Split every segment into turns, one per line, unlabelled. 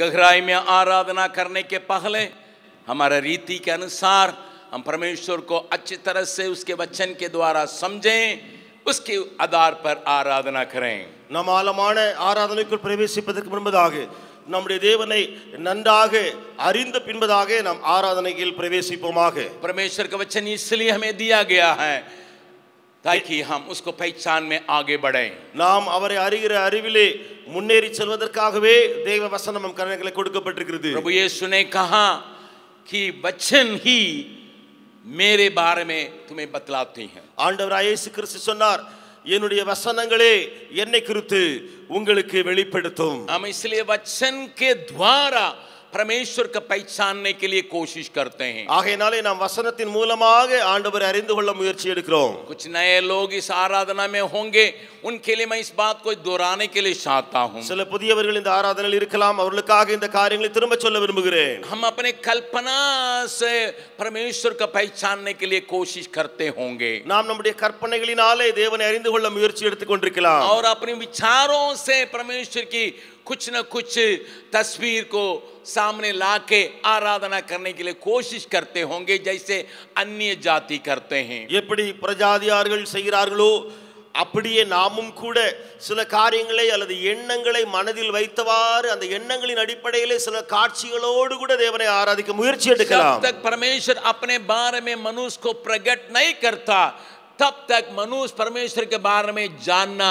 गहराई में आराधना करने के पहले हमारा रीति के अनुसार हम परमेश्वर को अच्छी तरह से उसके वचन के द्वारा समझें उसके आधार पर आराधना करें
நாம் ஆழமான ஆராதனைக்குள் பிரவேசிப்பதற்கு முன்பதாக நம்முடைய தேவனை நன்றாக அறிந்த பின்பதாக நாம் ஆராதனையில் பிரவேசிப்போமாக
परमेश्वर का वचन इसलिए हमें दिया गया है ताकि हम उसको पहचान में आगे बढ़ें
நாம் அவரை அறிகிற அறிவிலே முன்னேறி செல்வதற்காகவே தேவ வசனம் நம் கரங்களை கொடுக்கப்பட்டிருக்கிறது
प्रभु यीशु ने कहा कि वचन ही मेरे बारे में तुम्हें बतलाती हैं
ஆண்டவராய் இயேசு கிறிஸ்து சொன்னார் என்னுடைய வசனங்களே என்னை குறித்து உங்களுக்கு வெளிப்படுத்தும்
हम इसलिए वचन के द्वारा परमेश्वर का पहचानने के लिए कोशिश करते हैं
ஆகையினாலே நாம் வசனத்தின் மூலமாக ஆண்டவரை அறிந்து கொள்ள முயற்சி எடுக்கிறோம்
कुछ नए लोग इस आराधना में होंगे उनके लिए मैं इस बात को दोहराने के लिए चाहता हूँ
சில புதியவர்கள் இந்த ஆராதனையில் இருக்கலாம் அவர்களுக்காக இந்த காரியங்களை திரும்ப சொல்ல விரும்புகிறேன்
हम अपने कल्पना से परमेश्वर का पहचानने के लिए कोशिश करते होंगे
நாம் நம்முடைய கற்பனைகளினாலே தேவனை அறிந்து கொள்ள முயற்சி எடுத்துக் கொண்டிருக்கலாம்
और अपने विचारों से परमेश्वर की कुछ न कुछ तस्वीर को सामने लाके आराधना करने के लिए कोशिश करते होंगे जैसे अन्य जाति करते हैं
எப்படி பிரஜாதியார்கள் செய்கிறார்களோ அப்படியே நாமும் கூட சில காரியங்களை அல்லது எண்ணங்களை மனதில் வைத்தவாறு அந்த எண்ணங்களின் அடிப்படையிலே சில காட்சிகளோடு கூட தேவனை ஆராதிக்க முயற்சி
जब
எடுக்கலாம்
तक परमेश्वर अपने बारे में मनुष्य को प्रकट नहीं करता तब तक मनुष्य परमेश्वर के बारे में जानना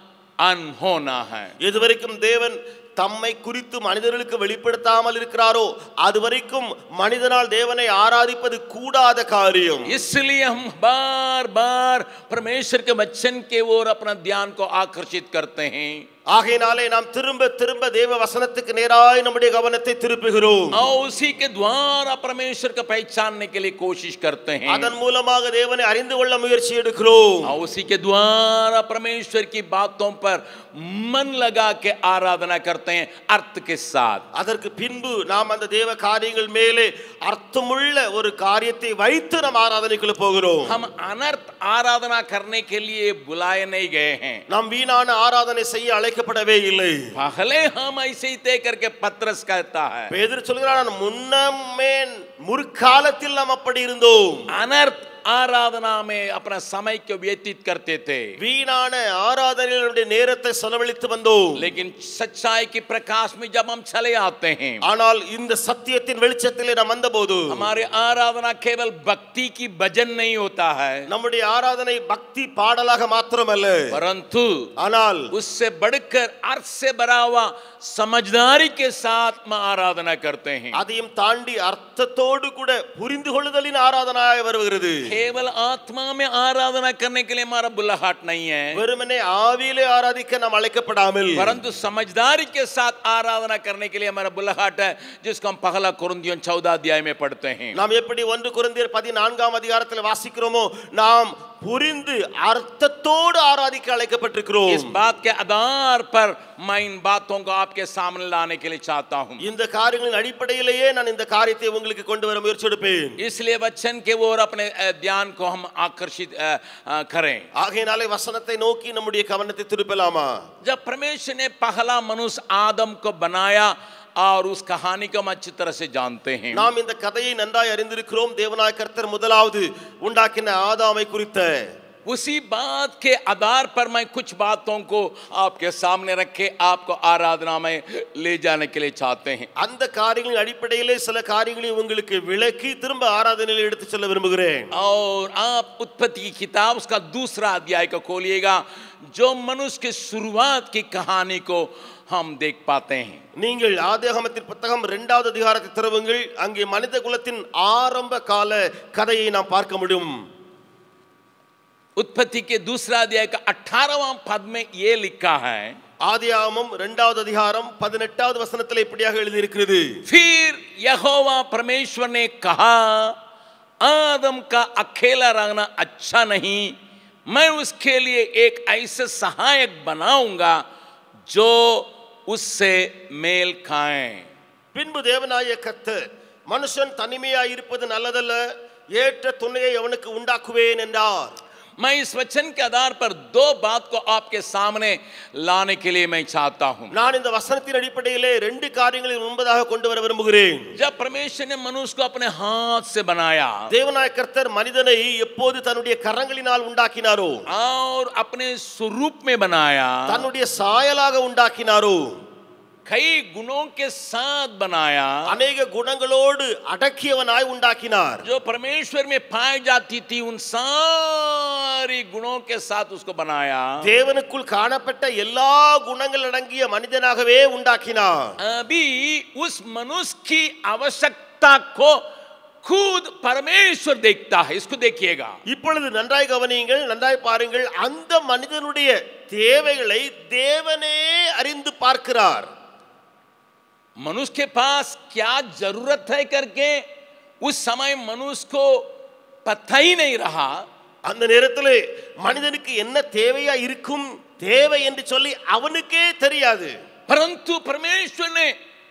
अनहोना है
எதுவரைக்கும் தேவன் தம்மை குறித்து மனிதர்களுக்கு வெளிப்படுத்தாமல் இருக்கிறாரோ அதுவரைக்கும் மனிதனால் தேவனை ஆராதிப்பது கூடாத காரியம்
इसलिए हम बार बार परमेश्वर के वचन के ओर अपना ध्यान को आकर्षित करते हैं
ஆகையினாலே நாம் திரும்ப திரும்ப தேவ வசனத்துக்கு நேராய் நம்முடைய கவனத்தை திருப்புகிறோம்
और उसी के द्वारा परमेश्वर का पहचानने के लिए कोशिश करते हैं
அதன் மூலமாக தேவனை அறிந்து கொள்ள முயற்சி எடுக்கிறோம்
और उसी के द्वारा परमेश्वर की बातों पर मन लगा के आराधना करते हैं अर्थ के साथ
அதற்கு பின்பு நாம் அந்த தேவ காரியங்கள் மேலே அர்த்தமுள்ள ஒரு காரியத்தை வைத்து நாம் ஆராதனைக்குள்ள போகிறோம்
हम अनर्थ आराधना करने के लिए बुलाए नहीं गए हैं
நாம் வீணான ஆராதனை செய்ய அழைக்கப்படவே இல்லை
पहले हम ऐसे ही तय करके पत्रस कहता है
பேதர் சொல்கிறான் முன்னமே முற்காலத்தில் நாம் அப்படி இருந்தோம்
अनर्थ आराधना में अपना समय को व्यतीत करते थे
வீணான ஆராதனையில் நம்முடைய நேரத்தை செலவழித்து வந்தோம்
लेकिन सच्चाई के प्रकाश में जब हम चले आते हैं
ஆனால் இந்த சத்தியத்தின் வெளிச்சத்திலே நாம் வந்தபோது
हमारे आराधना केवल भक्ति की भजन नहीं होता है
நம்முடைய ஆராதனை பக்தி பாடலாக மாத்திரமல்ல
परंतु
ஆனால்
उससे बढ़कर अर्थ से भरा हुआ समझदारी के साथ हम आराधना करते हैं
அதையும் தாண்டி அர்த்தத்தோடு கூட புரிந்து கொள்ளுதலின் ஆராதனாய் வருகிறது
केवल आत्मा में आराधना करने के लिए हमारा बुलाहट नहीं है
வெறுமனே ஆவியிலே ஆராதிக்க நாம் அழைக்கப்படாமல்
परंतु समझदारी के साथ आराधना करने के लिए हमारा बुलाहट है जिसको हम पहला कुरुंदियों चौदह अध्याय में पढ़ते हैं
நாம் எப்படி ஒன்று குருந்தியர் பதினான்காம் அதிகாரத்தில் வாசிக்கிறோமோ நாம் புரிந்து அர்த்தத்தோடு ஆராதிக்க அழைக்கப்பட்டிருக்கிறோம்
इस बात के आधार पर मैं इन बातों को आपके सामने लाने के लिए चाहता हूं
இந்த காரியங்களின் அடிப்படையிலேயே நான் இந்த காரியத்தை உங்களுக்கு கொண்டு வர முயற்சி எடுப்பேன்
इसलिए वचन के ओर अपने अ, ध्यान को हम आकर्षित अ, अ, करें
ஆகையினாலே வசனத்தை நோக்கி நம்முடைய கவனத்தை திருப்பலாமா
जब परमेश्वर ने पहला मनुष्य आदम को बनाया और उस कहानी को हम अच्छी तरह से जानते हैं
நாம் இந்த கதையை நன்றாய் அறிந்திருக்கிறோம் தேவனாய் கர்த்தர் முதலாவது உண்டாக்கின ஆதாமை குறித்த
उसी बात के आधार पर मैं कुछ बातों को आपके सामने रखे आपको आराधना में ले जाने के लिए चाहते हैं
அந்த காரியங்களின் அடிப்படையிலே சில காரியங்களை உங்களுக்கு விளக்கி திரும்ப ஆராதனையில் எடுத்து செல்ல விரும்புகிறேன்
और आप उत्पत्ति की किताब उसका दूसरा अध्याय को खोलिएगा जो मनुष्य की शुरुआत की कहानी को हम देख पाते हैं
நீங்கள் ஆதியாகமத்தின் புத்தகம் இரண்டாவது அதிகாரத்தை திறவுங்கள் அங்கே மனித குலத்தின் ஆரம்ப கால கதையை நாம் பார்க்க முடியும்
उत्पत्ति के दूसरा अध्याय का अठारहवां पद में ये लिखा है
ஆதியாகமம் இரண்டாவது அதிகாரம் பதினெட்டாவது வசனத்தில் இப்படியாக எழுதியிருக்கிறது
फिर यहोवा परमेश्वर ने कहा आदम का अकेला रहना अच्छा नहीं मैं उसके लिए एक ऐसे सहायक बनाऊंगा जो उससे मेल खाए
பின்பு தேவனாய கர்த்தர் மனுஷன் தனிமையாய் இருப்பது நல்லதல்ல ஏற்ற துணையை அவனுக்கு உண்டாக்குவேன் என்றார்
मैं इस वचन के आधार पर दो बात को आपके सामने लाने के लिए मैं चाहता हूं
நான் இந்த வசனத்தின் அடிப்படையிலே ரெண்டு காரியங்களை முன்பதாக கொண்டு வர விரும்புகிறேன்
जब परमेश्वर ने मनुष्य को अपने हाथ से बनाया
தேவநாய கர்த்தர் மனிதனை எப்போது தன்னுடைய கரங்களினால் உண்டாக்கினாரோ
और अपने स्वरूप में बनाया
தன்னுடைய சாயலாக உண்டாக்கினாரோ
कई गुणों के साथ बनाया
அநேக குணங்களோடு அடக்கியவனாய் உண்டாக்கினார்
जो परमेश्वर में पाई जाती थी उन सारी गुणों के साथ उसको बनाया
தேவனுக்குள் காணப்பட்ட எல்லா குணங்கள் அடங்கிய மனிதனாகவே உண்டாக்கினார்
अभी उस मनुष्य की आवश्यकता को खुद परमेश्वर देखता है इसको देखिएगा
இப்பொழுது நன்றாய் கவனியுங்கள் நன்றாய் பாருங்கள் அந்த மனிதனுடைய தேவைகளை தேவனே அறிந்து பார்க்கிறார்
मनुष्य के पास क्या जरूरत है करके उस समय मनुष्य को पता ही नहीं रहा
அந்த நேரத்திலே மனிதனுக்கு என்ன தேவையா இருக்கும் தேவை என்று சொல்லி அவனுக்கே தெரியாது
परंतु परमेश्वर ने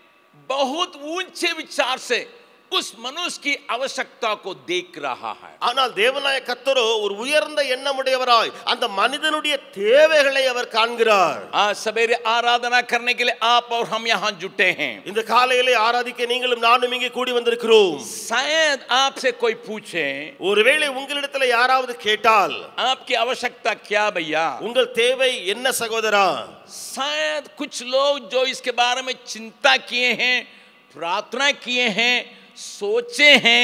बहुत ऊंचे विचार से उस मनुष्य की आवश्यकता को देख रहा है
ஆனால் தேவநாய கத்தரோ ஒரு உயர்ந்த எண்ணமுடையவராய் அந்த மனிதனுடைய தேவைகளை அவர் காண்கிறார்
आज सवेरे आराधना करने के लिए आप और हम यहाँ जुटे हैं
இந்த காலையிலே ஆராதிக்க நீங்களும் நானும் இங்கே கூடி வந்திருக்கிறோம்
शायद आपसे कोई पूछे
ஒருவேளை உங்களிடத்துல யாராவது கேட்டால்
आपकी आवश्यकता क्या भैया
உங்கள் தேவை என்ன சகோதரா
शायद कुछ लोग जो इसके बारे में चिंता किए हैं प्रार्थना किए हैं सोचे हैं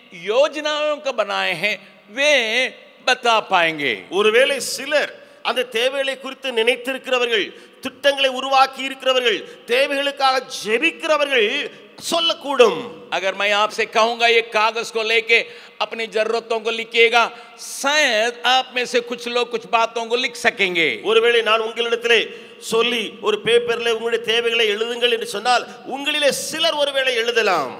योजनाओं को बनाए हैं वे बता पाएंगे
ஒருவேளை சிலர் அந்த தேவைகளை குறித்து நினைத்திருக்கிறவர்கள் திட்டங்களை உருவாக்கி இருக்கிறவர்கள் தேவைகளுக்காக ஜெபிக்கிறவர்கள் சொல்லக்கூடும்
अगर मैं आपसे कहूंगा ये कागज को लेके अपनी जरूरतों को लिखिएगा शायद आप में से कुछ लोग कुछ बातों को लिख सकेंगे
ஒருவேளை நான் உங்களிடத்திலே சொல்லி ஒரு பேப்பர்ல உங்களுடைய தேவைகளை எழுதுங்கள் என்று சொன்னால் உங்களிலே சிலர் ஒருவேளை எழுதலாம்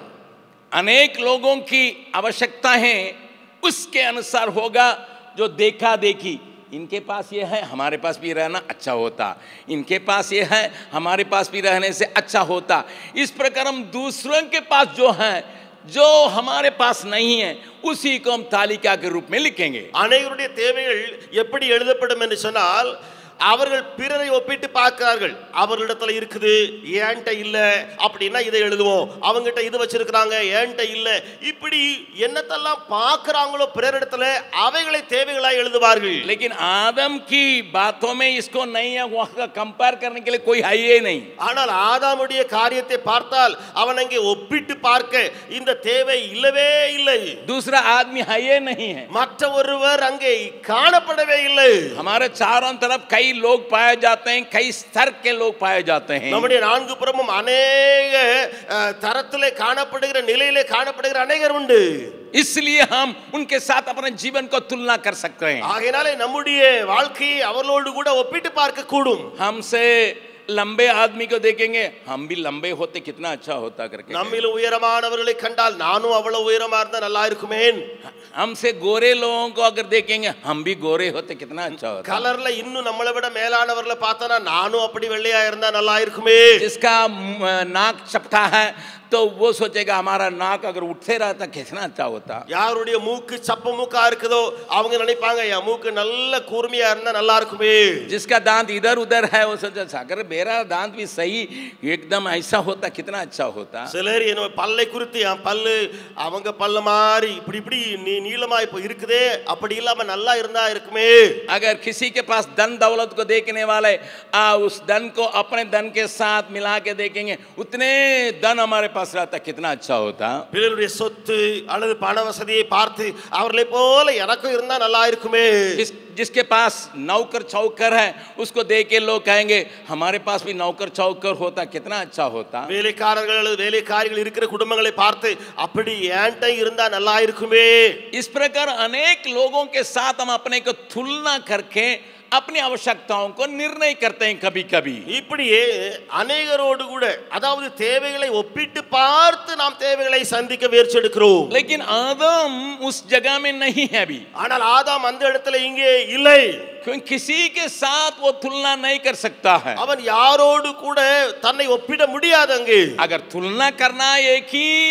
अनेक लोगों की आवश्यकता है उसके अनुसार होगा जो देखा देखी इनके पास ये है हमारे पास भी रहना अच्छा होता इनके पास ये है हमारे पास भी रहने से अच्छा होता इस प्रकार हम दूसरों के पास जो है जो हमारे पास नहीं है उसी को हम तालिका के रूप में लिखेंगे
அனைவருடைய தேவைகள் எப்படி எழுதப்படும் என்று சொன்னால் அவர்கள் பிறரை ஒப்பிட்டு பார்க்கிறார்கள் அவர்களிடத்துல இருக்குது ஏன்ட்ட இல்ல அப்படின்னா இதை எழுதுவோம் அவங்ககிட்ட இது வச்சிருக்கிறாங்க ஏன்ட்ட இல்ல இப்படி என்னத்தெல்லாம் பார்க்கறாங்களோ பிறரிடத்துல அவைகளை தேவைகளாய் எழுதுவார்கள்
लेकिन आदम की बातों में इसको नहीं है वहाँ कंपेयर करने के लिए कोई है ही नहीं
ஆனால் ஆதாமுடைய காரியத்தை பார்த்தால் அவன் அங்கே ஒப்பிட்டு பார்க்க இந்த தேவை இல்லவே இல்லை
दूसरा आदमी है ही नहीं है
மற்ற ஒருவர் அங்கே காணப்படவே இல்லை
हमारे चारों तरफ कई लोग पाए जाते हैं कई स्तर के लोग पाए जाते हैं
நம்முடைய நான்கு புறமும் அநேக அஹ், தரத்திலே காணப்படுகிற நிலையிலே காணப்படுகிற அநேகர் உண்டு
इसलिए हम उनके साथ अपने जीवन को तुलना कर सकते हैं
ஆகையினாலே நம்முடைய வாழ்க்கையை அவர்களோடு கூட ஒப்பிட்டு பார்க்க கூடும்
हमसे लंबे आदमी को देखेंगे हम भी लंबे होते कितना अच्छा होता करके
நம்மில உயரமானவர்களை கண்டால் நானும் அவ்வளவு உயரமா இருந்தா நல்லா இருக்குமேன்
हमसे गोरे लोगों को अगर देखेंगे हम भी गोरे होते कितना अच्छा होता
கலர்ல இன்னும் நம்மளை விட மேலானவர்களை பார்த்தனா நானும் அப்படி வெள்ளையா இருந்தா நல்லா இருக்குமே
जिसका मुंह, नाक चपटा है तो वो सोचेगा हमारा नाक अगर उठते रहता कितना अच्छा होता
யாருடைய மூக்கு சப்ப மூக்கா இருக்குதோ அவங்க நினைப்பாங்க என் மூக்கு நல்ல கூர்மையா இருந்தா நல்லா இருக்குமே
जिसका दांत इधर उधर है वो सोचा "अच्छा, अगर मेरा दांत भी सही एकदम ऐसा होता कितना अच्छा होता
சிலர் என்ன பல்லை குறித்து என் பல்லு அவங்க பல்ல மாதிரி இப்படி இப்படி நீ நீளமா இப்போ இருக்குதே அப்படி இல்லாம நல்லா இருந்தா இருக்குமே
अगर किसी के पास धन दौलत को देखने वाले आ उस धन को अपने धन के साथ मिला के देखेंगे उतने धन हमारे पास रहता कितना अच्छा होता
பிறருடைய சொத்து அல்லது பண வசதியை பார்த்து அவர்களை போல எனக்கும் இருந்தா நல்லா இருக்குமே
जिस जिसके पास नौकर चौकर है उसको देख के लोग कहेंगे हमारे पास भी नौकर चौकर होता कितना अच्छा होता
வேலைக்காரர்கள் அல்லது வேலைக்காரிகள் இருக்கிற குடும்பங்களை பார்த்து அப்படி ஏன்ட்ட இருந்தா நல்லா இருக்குமே
इस प्रकार अनेक लोगों के साथ हम अपने को तुलना करके अपनी आवश्यकताओं को निर्णय करते हैं कभी कभी
இப்படியே அநேகரோடு கூட அதாவது தேவைகளை ஒப்பிட்டு பார்த்து நாம் தேவைகளை சந்திக்க முயற்சி எடுக்கிறோம்
लेकिन आदम उस जगह में नहीं है अभी
ஆனால் ஆதாம் அந்த இடத்துல இங்கே இல்லை
क्योंकि किसी के साथ वो तुलना नहीं कर सकता है
அவன் யாரோடு கூட தன்னை ஒப்பிட முடியாது அங்கு
अगर तुलना करना एक ही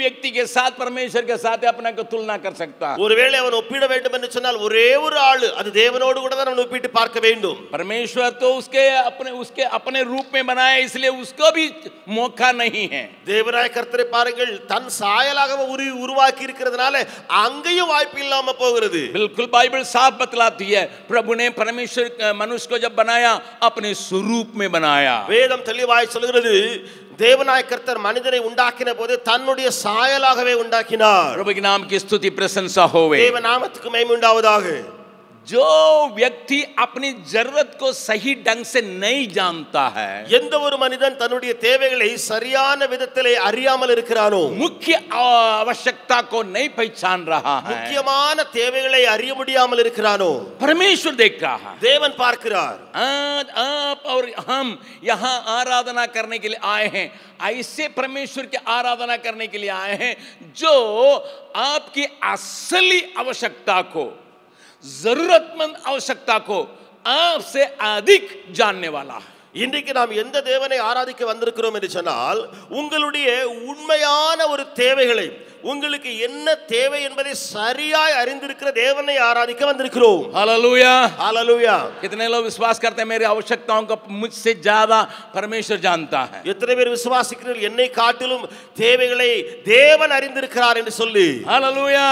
व्यक्ति के साथ परमेश्वर के साथ अपने को तुलना कर सकता
ஒருவேளை அவன் ஒப்பிட வேண்டும் என்று சொன்னால் ஒரே ஒரு ஆளு அது தேவனோடு கூட தான் அவன் ஒப்பிட்டு பார்க்க வேண்டும்
परमेश्वर तो उसके अपने उसके अपने रूप में बनाया इसलिए उसको भी मौका नहीं है
தேவராய கர்த்தரை பாருங்கள் தன் சாயலாக உரு உருவாக்கி இருக்கிறதுனால அங்கேயும் வாய்ப்பு இல்லாம போகிறது
बिल्कुल बाइबल साफ बतलाती है प्रभु ने परमेश्वर अ, मनुष्य को जब बनाया अपने स्वरूप में बनाया
வேதம் தெளிவாய் சொல்கிறது தேவனாய கர்த்தர் மனிதனை உண்டாக்கின போது தன்னுடைய சாயலாகவே உண்டாக்கினார்
प्रभु के नाम की स्तुति प्रशंसा होवे
தேவ நாமத்துக்கு மகிமை உண்டாவதாக
जो व्यक्ति अपनी जरूरत को सही ढंग से नहीं जानता है
எந்த ஒரு மனிதன் தன்னுடைய தேவைகளை சரியான விதத்திலே அறியாமல் இருக்கிறானோ
मुख्य अ, आवश्यकता को नहीं पहचान रहा है
முக்கியமான தேவைகளை அறிய முடியாமல் இருக்கிறானோ
परमेश्वर देख रहा है
தேவன் பார்க்கிறார்
आज आप और हम यहाँ आराधना करने के लिए आए हैं ऐसे परमेश्वर की आराधना करने के लिए आए हैं जो आपकी असली आवश्यकता को जरूरतमंद आवश्यकता को आपसे अधिक जानने वाला है
இன்றைக்கு நாம் எந்த தேவனை ஆராதிக்க வந்திருக்கிறோம் என்று சொன்னால் உங்களுடைய உண்மையான ஒரு தேவைகளை உங்களுக்கு என்ன தேவை என்பதை சரியாய் அறிந்திருக்கிற தேவனை ஆராதிக்க வந்திருக்கிறோம்
हालेलुया
ஹalleluya
कितने लोग विश्वास करते हैं मेरी आवश्यकताओं को मुझसे ज्यादा परमेश्वर जानता है
எத்தனை பேர் விசுவாசிக்கிறீர்கள் என்னை காட்டிலும் தேவைகளை தேவன் அறிந்திருக்கிறார் என்று சொல்லி
हालेलुया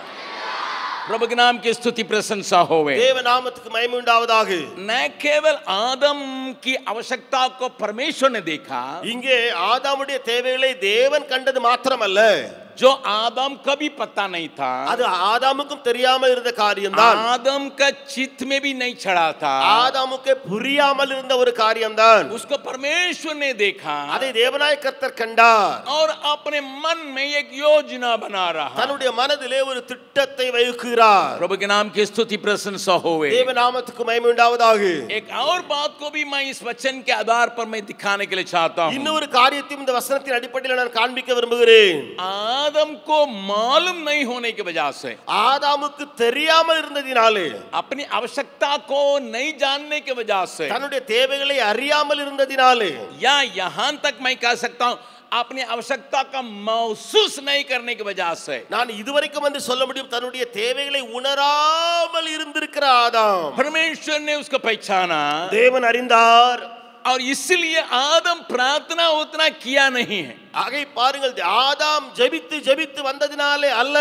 प्रभु के नाम की स्तुति प्रशंसा होवे
தேவ நாமத்துக்கு மகிமை உண்டாவதாக
न केवल आदम की आवश्यकता को परमेश्वर ने देखा
இங்கே ஆதாமுடைய தேவைகளை தேவன் கண்டது மாத்திரமல்ல
जो आदम का भी पता नहीं था
அது ஆதாமுக்கும் தெரியாமல் இருந்த காரியம்தான்
आदम का चित्त में भी नहीं चढ़ा था
ஆதாமுக்கு புரியாமல் இருந்த ஒரு காரியம்தான்
उसको परमेश्वर ने देखा
அதை தேவனாய கர்த்தர் கண்டார்
और अपने मन में एक योजना बना रहा
தன்னுடைய மனதிலே ஒரு திட்டத்தை வைக்கிறார்
प्रभु के नाम की स्तुति प्रशंसा होवे
தேவ நாமத்துக்கு மகிமை உண்டாவதாக
एक और बात को भी मैं इस वचन के आधार पर मैं दिखाने के लिए चाहता हूँ
இன்னொரு காரியத்தையும் இந்த வசனத்தின் அடிப்படையில் நான் காண்பிக்க விரும்புகிறேன்
आदम को मालूम नहीं होने की वजह से
ஆதாமுக்கு தெரியாமல் இருந்ததினாலே
अपनी आवश्यकता को नहीं जानने की वजह से
தன்னுடைய தேவைகளை அறியாமல் இருந்ததினாலே
या यहां तक मैं कह सकता हूं अपनी आवश्यकता का महसूस नहीं करने की वजह से
நான் இதுவரைக்கும் வந்து சொல்ல முடியும் தன்னுடைய தேவைகளை உணராமல் இருந்திருக்கிற ஆதாம்
परमेश्वर ने उसको पहचाना
தேவன் அறிந்தார்
और इसलिए आदम प्रार्थना उतना किया नहीं है
ஆகை பாருங்கள் ஆதாம் ஜெபித்து ஜெபித்து வந்ததினாலே அல்ல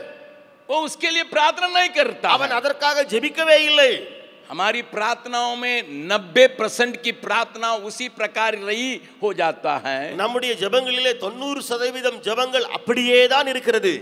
वो उसके लिए प्रार्थना नहीं करता
அவன்
है।
அதற்காக ஜெபிக்கவே இல்லை
हमारी प्रार्थनाओं में 90 परसेंट की प्रार्थना उसी प्रकार रही हो जाता है
நம்முடைய ஜெபங்களிலே தொண்ணூறு சதவீதம் ஜெபங்கள் அப்படியே தான் இருக்கிறது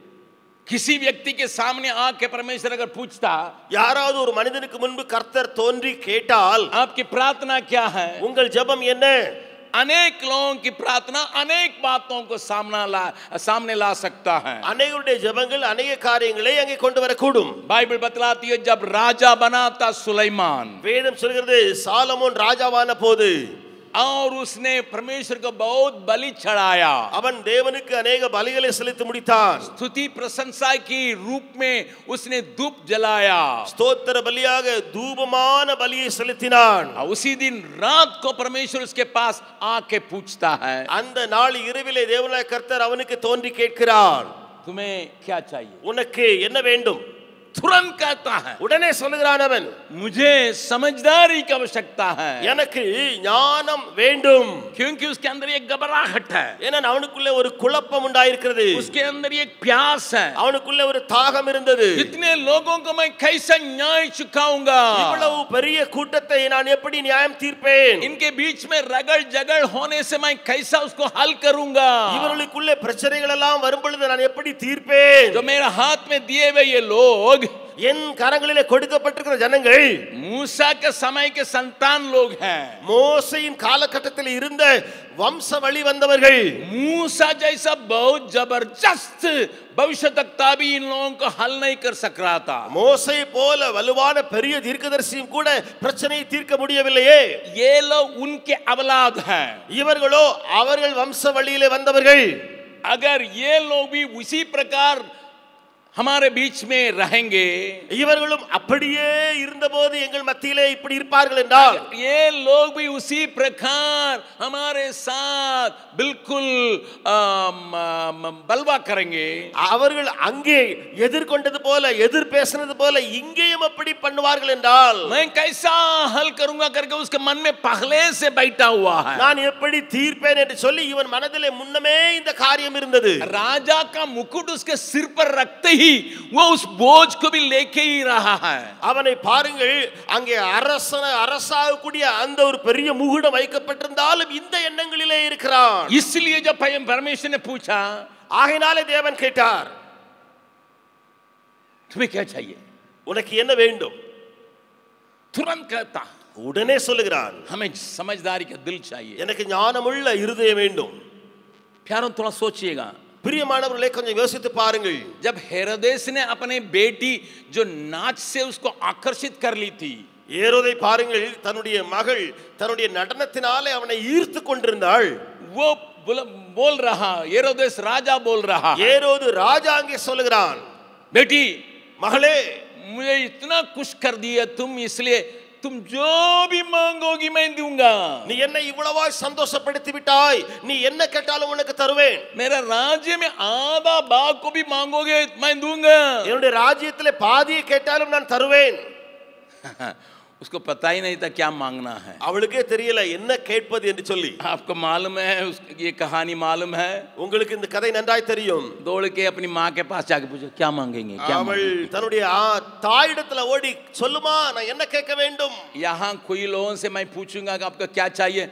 किसी व्यक्ति के सामने आके परमेश्वर अगर पूछता
யாராவது ஒரு மனிதனுக்கு முன்பு கர்த்தர் தோன்றி கேட்டால்
आपकी प्रार्थना क्या है
உங்கள் ஜெபம் என்ன
अनेक लोगों की प्रार्थना अनेक बातों को सामना ला सामने ला सकता है
அநேகருடைய ஜெபங்கள் அநேக காரியங்களை அங்கே கொண்டு வரக்கூடும்
बाइबल बतलाती है जब राजा बना था सुलेमान
வேதம் சொல்கிறது சாலமோன் ராஜாவான போது
और उसने परमेश्वर को बहुत बलि चढ़ाया
அவன் தேவனுக்கு அநேக பலிகளை செலுத்தி முடித்தான்
स्तुति प्रशंसा की रूप में उसने धूप जलाया
ஸ்தோத்திர பலியாக தூபமான பலியை செலுத்தினான்
और उसी दिन रात को परमेश्वर उसके पास आके पूछता है
அந்த நாள் இரவிலே தேவனாய கர்த்தர் அவனுக்கு தோன்றி கேட்கிறார்
तुम्हें क्या चाहिए
உனக்கு என்ன வேண்டும்
तुरंत कहता है
உடனே சொல்லுகிறான் அவன்
मुझे समझदारी की आवश्यकता है
எனக்கு ஞானம் வேண்டும்
क्योंकि उसके अंदर एक घबराहट है
ஏன்னா அவனுக்குள்ள ஒரு குழப்பம் உண்டாயிருக்கிறது
उसके अंदर एक प्यास है
அவனுக்குள்ள ஒரு தாகம் இருந்தது
इतने लोगों को मैं कैसे न्याय चुकाऊंगा
இவ்வளவு பெரிய கூட்டத்தை நான் எப்படி நியாயம் தீர்ப்பேன்
इनके बीच में रगड़ जगड़ होने से मैं कैसा उसको हल करूंगा
இவர்களுக்குள்ளே பிரச்சனைகள் எல்லாம் வரும் பொழுது நான் எப்படி தீர்ப்பேன்
जो मेरे हाथ में दिए हुए ये लोग
என் கரங்களிலே கொடுக்கப்பட்டிருக்கிற ஜனங்கள்
मूसा के समय के संतान लोग हैं
மோசையின் காலகட்டத்தில் இருந்த வம்ச வழி வந்தவர்கள்
मूसा जैसा बहुत जबरदस्त भविष्य तकता भी इन लोगों को हल नहीं कर सक रहा था
மோசை போல வலுவான பெரிய தீர்க்கதரிசியும் கூட பிரச்சனையை தீர்க்க முடியவில்லையே
ये लोग उनके अवलाद हैं
இவர்களோ அவர்கள் வம்ச வழியிலே வந்தவர்கள்
अगर ये लोग भी उसी प्रकार हमारे बीच में रहेंगे
இவர்களும் அப்படியே இருந்தபோது எங்கள் மத்தியிலே இப்படி இருப்பார்கள் என்றால்
ये लोग भी उसी प्रकार हमारे साथ बिल्कुल अम, अम, बलवा करेंगे
அவர்கள் அங்கே எதிர்கொண்டது போல எதிர் பேசினது போல இங்கேயும் அப்படி பண்ணுவார்கள் என்றால்
मैं कैसा हल करूंगा करके उसके मन में पहले से बैठा हुआ है
நான் எப்படி தீர்ப்பேன் என்று சொல்லி இவன் மனதிலே முன்னமே இந்த காரியம் இருந்தது
राजा का मुकुट उसके सिर पर रखते ही वो उस बोझ को भी लेके ही रहा है
அவனை பாருங்கள் அங்கே அரசன அரசாகக்கூடிய அந்த ஒரு பெரிய முகுடம் வைக்கப்பட்டிருந்தாலும் இந்த எண்ணங்களிலே இருக்கிறான்
इसलिए जब पय- परमेश्वर ने पूछा
ஆகையினாலே தேவன் கேட்டார்
तुम्हें क्या चाहिए
உனக்கு என்ன வேண்டும்
तुरंत कहता
உடனே சொல்லுகிறான்
हमें समझदारी का दिल चाहिए
எனக்கு ஞானமுள்ள இருதயம் வேண்டும்
प्यारों थोड़ा सोचिएगा
பிரியமானவர்களே கொஞ்சம் யோசித்து பாருங்கள்
जब हेरोदेस ने अपने बेटी जो नाच से उसको आकर्षित कर ली थी
ஏரோதை பாருங்கள் தன்னுடைய மகள் தன்னுடைய நடனத்தினாலே அவனை ஈர்த்து கொண்டிருந்தாள்
वो बोल, बोल रहा हेरोदेस राजा बोल रहा
ஏரோது ராஜா அங்கே சொல்லுகிறான்
बेटी
மகளே
मुझे इतना खुश कर दिया तुम इसलिए तुम जो भी मांगोगी मैं दूंगा
நீ என்னை இவ்வளவாய் சந்தோஷப்படுத்தி விட்டாய் நீ என்ன கேட்டாலும் உனக்கு தருவேன்
मेरा राज्य में आधा भाग को भी मांगोगे मैं दूंगा
என்னுடைய ராஜ்யத்திலே பாதியை கேட்டாலும் நான் தருவேன்
उसको पता ही नहीं था क्या मांगना है
அவளுக்கே தெரியல என்ன கேட்பது என்று சொல்லி
आपको मालूम है उस ये कहानी मालूम है
உங்களுக்கு இந்த கதை நன்றாய் தெரியும்
दौड़ के अपनी माँ के पास जाके पूछो क्या मांगेंगे क्या
அவள்
मांगेंगे?
தன்னுடைய ஆ- தாயிடத்துல ஓடி சொல்லுமா நான் என்ன கேட்க வேண்டும்
यहाँ कोई लोगों से मैं पूछूंगा कि आपको क्या चाहिए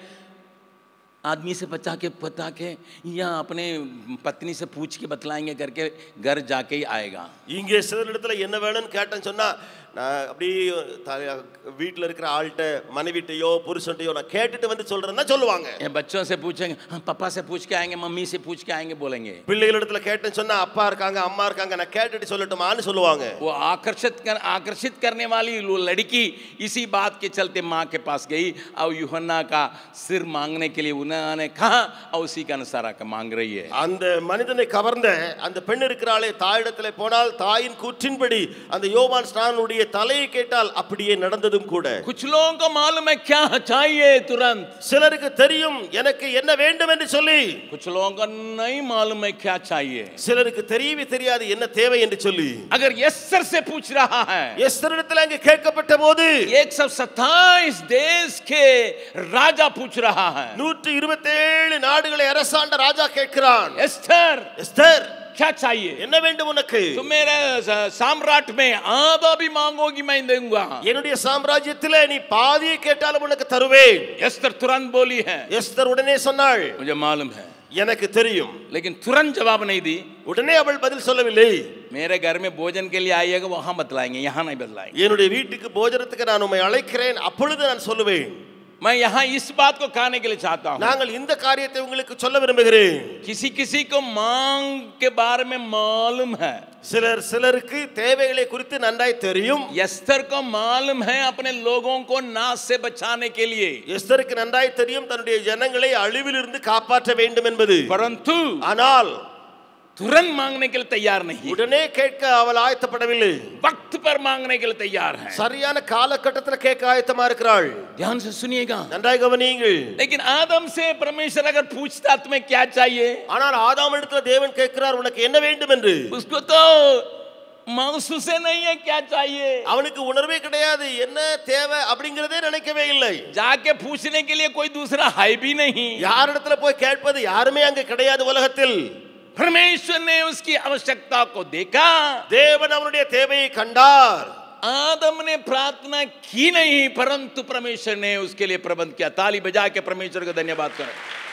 आदमी से बचा के पता के या अपने पत्नी से पूछ के बतलाएंगे करके घर जाके ही आएगा
இங்கே சிலரிடத்துல என்ன வேணும்னு கேட்டேன்னு சொன்னா நான் அப்படி த- வீட்டுல இருக்கிற ஆள்கிட்ட மனைவிட்டையோ புருஷன்ட்டையோ நான் கேட்டுட்டு வந்து சொல்றேன்னா சொல்லுவாங்க
ये बच्चों से पूछेंगे हाँ पापा से पूछ के आएंगे मम्मी से पूछ के आएंगे बोलेंगे
பிள்ளைகளிடத்துல கேட்டேன்னு சொன்னா அப்பா இருக்காங்க அம்மா இருக்காங்க நான் கேட்டுட்டு சொல்லட்டுமான்னு சொல்லுவாங்க
वो आकर्षित कर आकर्षित करने वाली वो लड़की इसी बात के चलते माँ के पास गई और यूहन्ना का सिर मांगने के लिए उन्होंने कहा और उसी के अनुसार आकर मांग रही है
அந்த மனிதனை கவர்ந்த அந்த பெண் இருக்கிறாளே தாயிடத்துல போனால் தாயின் கூற்றின்படி அந்த யோவான் ஸ்நானுடைய தலையை கேட்டால் அப்படியே நடந்ததும் கூட
कुछ लोगों को मालूम है क्या चाहिए तुरंत
சிலருக்கு தெரியும் எனக்கு என்ன வேண்டும் என்று சொல்லி
कुछ लोगों को नहीं मालूम है क्या चाहिए
சிலருக்கு தெரியவே தெரியாது என்ன தேவை என்று சொல்லி
अगर यस्सर से पूछ रहा है
எஸ்தரிடத்தில் அங்கு கேட்கப்பட்ட போது
एक सौ सत्ताईस देश के राजा पूछ रहा है
நூற்றி இருபத்தேழு நாடுகளை அரசாண்ட ராஜா கேட்கிறான்
एस्टर
எஸ்தர்
क्या चाहिए
என்ன வேண்டும் உனக்கு
तुम मेरे स- साम्राट में आधा भी मांगोगी मैं दूंगा
என்னுடைய சாம்ராஜ்யத்திலே நீ பாதியை கேட்டாலும் உனக்கு தருவேன்
एस्तर तुरंत बोली है
எஸ்தர் உடனே சொன்னாள்
मुझे मालूम है
எனக்கு தெரியும்
लेकिन तुरंत जवाब नहीं दी
உடனே அவள் பதில் சொல்லவில்லை
मेरे घर में भोजन के लिए आइएगा वहां बतलाएंगे यहाँ नहीं बतलाएंगे
என்னுடைய வீட்டுக்கு போஜனத்துக்கு நான் உம்மை அழைக்கிறேன் அப்பொழுது நான் சொல்லுவேன்
मैं यहाँ इस बात को कहने के लिए चाहता हूँ
நாங்கள் இந்த காரியத்தை உங்களுக்கு சொல்ல விரும்புகிறேன்
किसी किसी को मांग के बारे में मालूम है
சிலர் சிலருக்கு தேவைகளை குறித்து நன்றாய் தெரியும்
यस्तर को मालूम है अपने लोगों को नाश से बचाने के लिए
எஸ்தருக்கு நன்றாய் தெரியும் தன்னுடைய ஜனங்களை அழிவிலிருந்து காப்பாற்ற வேண்டும் என்பது
परंतु
ஆனால்
तुरंत मांगने के लिए तैयार नहीं
உடனே கேட்க அவள் ஆயத்தப்படவில்லை
वक्त पर मांगने के लिए तैयार है
சரியான காலகட்டத்தில் கேட்க ஆயத்தமா இருக்கிறாள்
ध्यान से सुनिएगा
நன்றாய் கவனியுங்கள்
लेकिन आदम से परमेश्वर अगर पूछता तुम्हें क्या चाहिए
ஆனால் ஆதாம் இடத்துல தேவன் கேட்கிறார் உனக்கு என்ன வேண்டும் என்று
उसको तो महसूस नहीं है क्या चाहिए
அவனுக்கு உணர்வே கிடையாது என்ன தேவை அப்படிங்கிறதே நினைக்கவே இல்லை
जाके पूछने के लिए कोई दूसरा है भी नहीं
யாரிடத்துல போய் கேட்பது யாருமே அங்க கிடையாது உலகத்தில்
परमेश्वर ने उसकी आवश्यकता को देखा
தேவன் அவனுடைய தேவையை கண்டார்
आदम ने प्रार्थना की नहीं परंतु परमेश्वर ने उसके लिए प्रबंध किया ताली बजा के परमेश्वर को धन्यवाद करें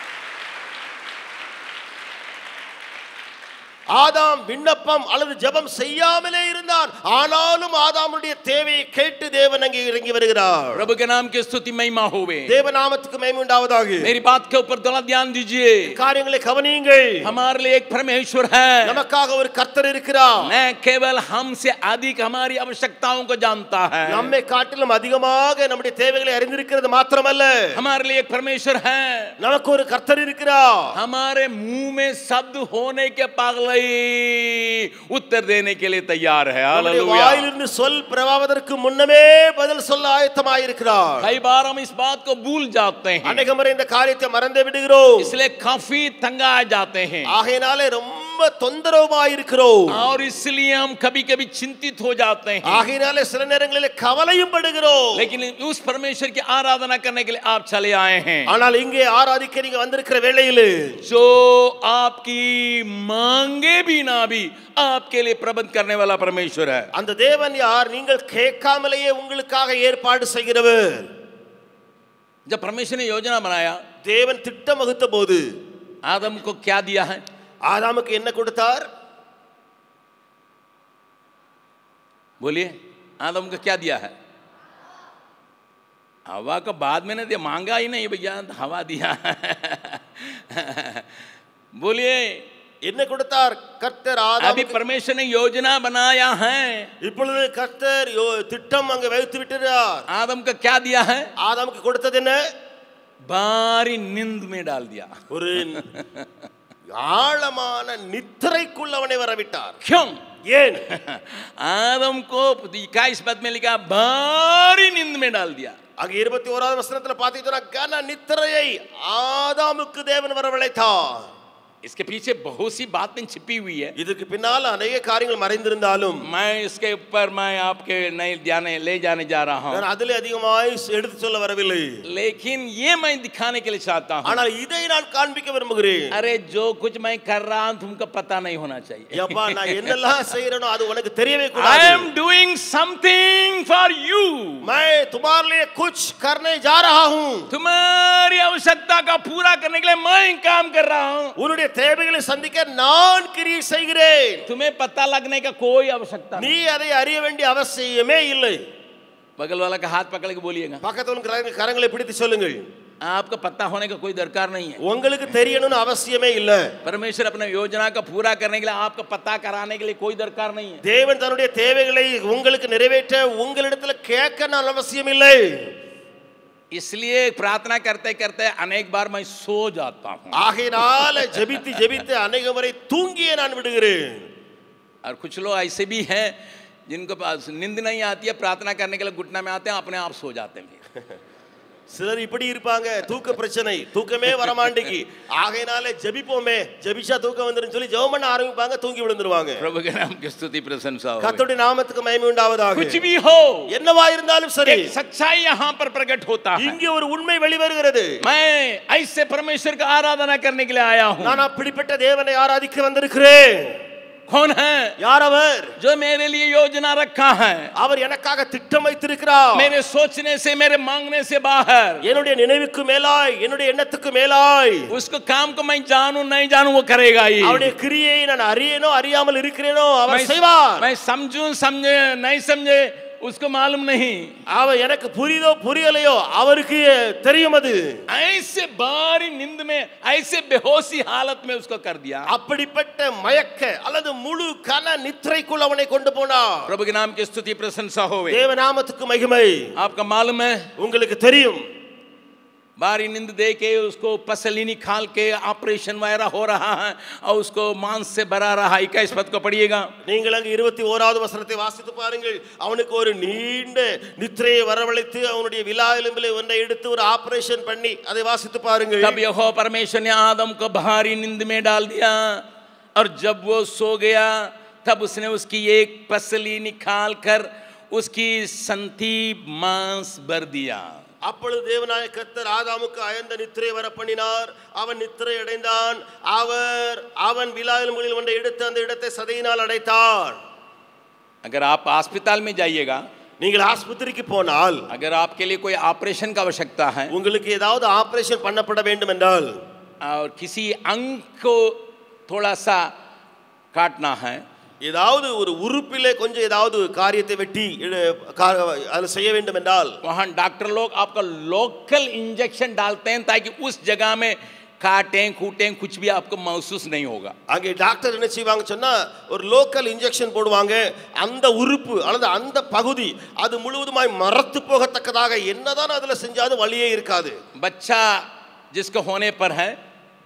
ஆதாம் விண்ணப்பம் அல்லது ஜெபம் செய்யாமலே இருந்தான் ஆனாலும் ஆதாமுடைய தேவையை கேட்டு தேவன் அங்கே இறங்கி வருகிறார்
प्रभु के नाम की स्तुति महिमा होवे
தேவநாமத்துக்கு மேன்மை உண்டாவதாக
मेरी बात के ऊपर थोड़ा ध्यान दीजिए
காரியங்களை கவனியுங்கள்
हमारे लिए एक परमेश्वर है
நமக்காக ஒரு கர்த்தர் இருக்கிறார்
मैं केवल हमसे अधिक हमारी आवश्यकताओं को जानता है
நம்மை காட்டிலும் அதிகமாக நம்முடைய தேவைகளை அறிந்திருக்கிறது மாத்திரமல்ல
हमारे लिए एक परमेश्वर है
நமக்கு ஒரு கர்த்தர் இருக்கிறார்
हमारे मुंह में शब्द होने के पागल ही उत्तर देने के लिए तैयार है
நம்முடைய
हालेलुया
வாயிலிருந்து சொல் பிறவாவதற்கு முன்னமே பதில் சொல்ல ஆயத்தமாயிருக்கிறார்
कई बार हम इस बात को भूल जाते हैं
அநேக முறை இந்த காரியத்தை மறந்து விடுகிறோம்
इसलिए काफी तंगा जाते हैं
ஆகையினாலே ரொம்ப தொந்தரவுமாயிருக்கிறோம்
और इसलिए हम कभी कभी चिंतित हो जाते हैं
ஆகையினாலே சில நேரங்களில் கவலையும் படுகிறோம்
लेकिन उस परमेश्वर की आराधना करने के लिए आप चले आए हैं
ஆனால் இங்கே ஆராதிக்க நீங்க வந்திருக்கிற வேளையில்
जो आपकी मांगे भी ना भी आपके लिए प्रबंध करने वाला परमेश्वर है
அந்த தேவன் யார் நீங்கள் கேட்காமலேயே உங்களுக்காக ஏற்பாடு செய்கிறவர்
जब परमेश्वर ने योजना बनाया
தேவன் திட்டம் வகுத்த போது
आदम को क्या दिया है
ஆதாமுக்கு என்ன கொடுத்தார்
बोलिए आदम को क्या दिया है हवा को बाद में नहीं दिया मांगा ही नहीं भैया हवा दिया बोलिए
என்ன கொடுத்தார் கர்த்தர்
अभी
ஆதாமுக்கு
परमेश्वर ने योजना बनाया है
இப்பொழுது கர்த்தர் யோ- திட்டம் அங்க வைத்து விட்டார்
आदम को क्या दिया है
ஆதாமுக்கு கொடுத்தது என்ன
बारी नींद में डाल दिया
ஒரு ஆழமான நித்திரைக்குள் அவனை வரவிட்டார்
क्यों
ஏன்
आदम को इक्कीस पद में लिखा बारी नींद में डाल दिया
அங்க இருபத்தி ஓராவது வசனத்துல பாத்தீங்கன்னா கன நித்திரையை ஆதாமுக்கு தேவன் வரவழைத்தார்
इसके पीछे बहुत सी बातें छिपी हुई है
இதுக்கு பின்னால் அநேக காரியங்கள் மறைந்திருந்தாலும்
मैं इसके ऊपर मैं आपके नहीं जाने ले जाने जा रहा हूँ
நான் அதிலே அதிகமாய் எடுத்து சொல்ல வரவில்லை
लेकिन ये मैं दिखाने के लिए चाहता हूँ
ஆனால் இதை நான் காண்பிக்க விரும்புகிறேன்
अरे जो कुछ मैं कर रहा हूँ तुमको पता नहीं होना चाहिए
எப்பா நான் என்னெல்லாம் செய்யறேனோ அது உனக்கு தெரியவே
I
கூடாது
am doing something for you
मैं तुम्हारे लिए कुछ करने जा रहा हूँ
तुम्हारी आवश्यकता का पूरा करने के लिए मैं काम कर रहा हूँ
உன்னுடைய தேவைகளை சந்திக்க நான் கிரியை செய்கிறேன்
तुम्हें पता लगने का कोई आवश्यकता
நீ
नहीं
அதை அறிய வேண்டிய அவசியமே இல்லை
बगल वाला का हाथ पकड़ के बोलिएगा
பக்கத்துல இருக்கிற கரங்களை பிடித்து சொல்லுங்கள்
आपको पता होने का कोई दरकार नहीं है
உங்களுக்கு தெரியணும்னு அவசியமே இல்லை
परमेश्वर अपने योजना का पूरा करने के लिए आपको पता कराने के लिए कोई दरकार नहीं है
தேவன் தன்னுடைய தேவைகளை உங்களுக்கு நிறைவேற்ற உங்களிடத்துல கேட்க நான் அவசியம் இல்லை
इसलिए प्रार्थना करते करते अनेक बार मैं सो जाता हूँ
ஆகையினால ஜெபித்து ஜெபித்து அநேக முறை தூங்கியே நான் விடுகிறேன்
और कुछ लोग ऐसे भी हैं जिनको पास नींद नहीं आती है प्रार्थना करने के लिए घुटना में आते हैं अपने आप सो जाते हैं
சிலர் இப்படி இருப்பாங்க தூக்க பிரச்சனை தூக்கமே வரமாட்டேங்கி ஆகையினால ஜெபிப்போமே ஜெபிச்சா தூக்கம் வந்துரும் சொல்லி ஜெபம் பண்ண ஆரம்பிப்பாங்க தூங்கி விழுந்துருவாங்க
प्रभु के नाम की स्तुति प्रशंसा हो
கர்த்தருடைய நாமத்துக்கு மகிமை உண்டாவதாக
कुछ भी हो
என்னவா இருந்தாலும் சரி
एक सच्चाई यहाँ पर प्रकट होता है
இங்கே ஒரு உண்மை வெளிவருகிறது
मैं ऐसे परमेश्वर का आराधना करने के लिए आया हूँ
நான் அப்படிப்பட்ட தேவனை ஆராதிக்க வந்திருக்கிறேன்
कौन है
யார் அவர்
जो मेरे लिए योजना रखा है
அவர் எனக்காக திட்டம் வைத்திருக்கிறார்
मेरे सोचने से मेरे मांगने से बाहर
என்னுடைய நினைவுக்கு மேலாய் என்னுடைய எண்ணத்துக்கு மேலாய்
उसको काम को मैं जानू नहीं जानू वो करेगा ही
அவருடைய கிரியை நான் அறியேனோ அறியாமல் இருக்கிறேனோ அவர்
मैं,
செய்வார்
मैं समझू समझे नहीं समझे उसको मालूम नहीं
அவர் எனக்கு புரியுதோ புரியலையோ அவருக்கு தெரியும் அது
ऐसे बारी नींद में ऐसे बेहोशी हालत में उसको कर दिया
அப்படிப்பட்ட மயக்க அல்லது முழு கன நித்திரைக்குள் அவனை கொண்டு போனார்
प्रभु के नाम की स्तुति प्रशंसा होवे
தேவநாமத்துக்கு மகிமை
आपका मालूम है
உங்களுக்கு தெரியும்
बारी नींद दे के उसको पसली निकाल के ऑपरेशन वगैरह हो रहा है और उसको मांस से भरा रहा है इक्कीस पद को पढ़िएगा
நீங்கள் அங்கு இருபத்தி ஓராவது வசனத்தை வாசித்து பாருங்கள் அவனுக்கு ஒரு நீண்ட நித்திரையை வரவழைத்து அவனுடைய விழா எலும்பிலே ஒன்றை எடுத்து ஒரு ஆபரேஷன் பண்ணி அதை வாசித்து பாருங்கள்
तब यहो परमेश्वर ने आदम को भारी नींद में डाल दिया और जब वो सो गया तब उसने उसकी एक पसली निकाल कर उसकी संथी मांस भर दिया
அப்பொழுது தேவனாய கர்த்தர் ஆதாமுக்கு அயர்ந்த நித்திரை வர பண்ணினார் அவன் நித்திரை அடைந்தான் அவர் அவன் விழா எலும்புகளில் ஒன்றை எடுத்து அந்த இடத்தை சதையினால் அடைத்தான்
अगर आप अस्पताल में जाइएगा
நீங்கள் ஆஸ்பத்திரிக்கு போனால்
अगर आपके लिए कोई ऑपरेशन की आवश्यकता है
உங்களுக்கு ஏதாவது ஆபரேஷன் பண்ணப்பட வேண்டும் என்றால்
और किसी अंग को थोड़ा सा काटना है
ஏதாவது ஒரு உறுப்பிலே கொஞ்சம் ஏதாவது காரியத்தை வெட்டி இடு- கா- அதில் செய்ய வேண்டும் என்றால்
वहाँ डॉक्टर लोग आपका लोकल इंजेक्शन डालते हैं ताकि उस जगह में काटें कूटें कुछ भी आपको महसूस नहीं होगा
அங்கே டாக்டர் என்ன செய்வாங்க சொன்னா ஒரு லோக்கல் இன்ஜெக்ஷன் போடுவாங்க அந்த உறுப்பு அல்லது அந்த பகுதி அது முழுவதுமாய் மரத்து போகத்தக்கதாக என்னதான் அதுல செஞ்சாலும் வழியே இருக்காது
बच्चा जिसको होने पर है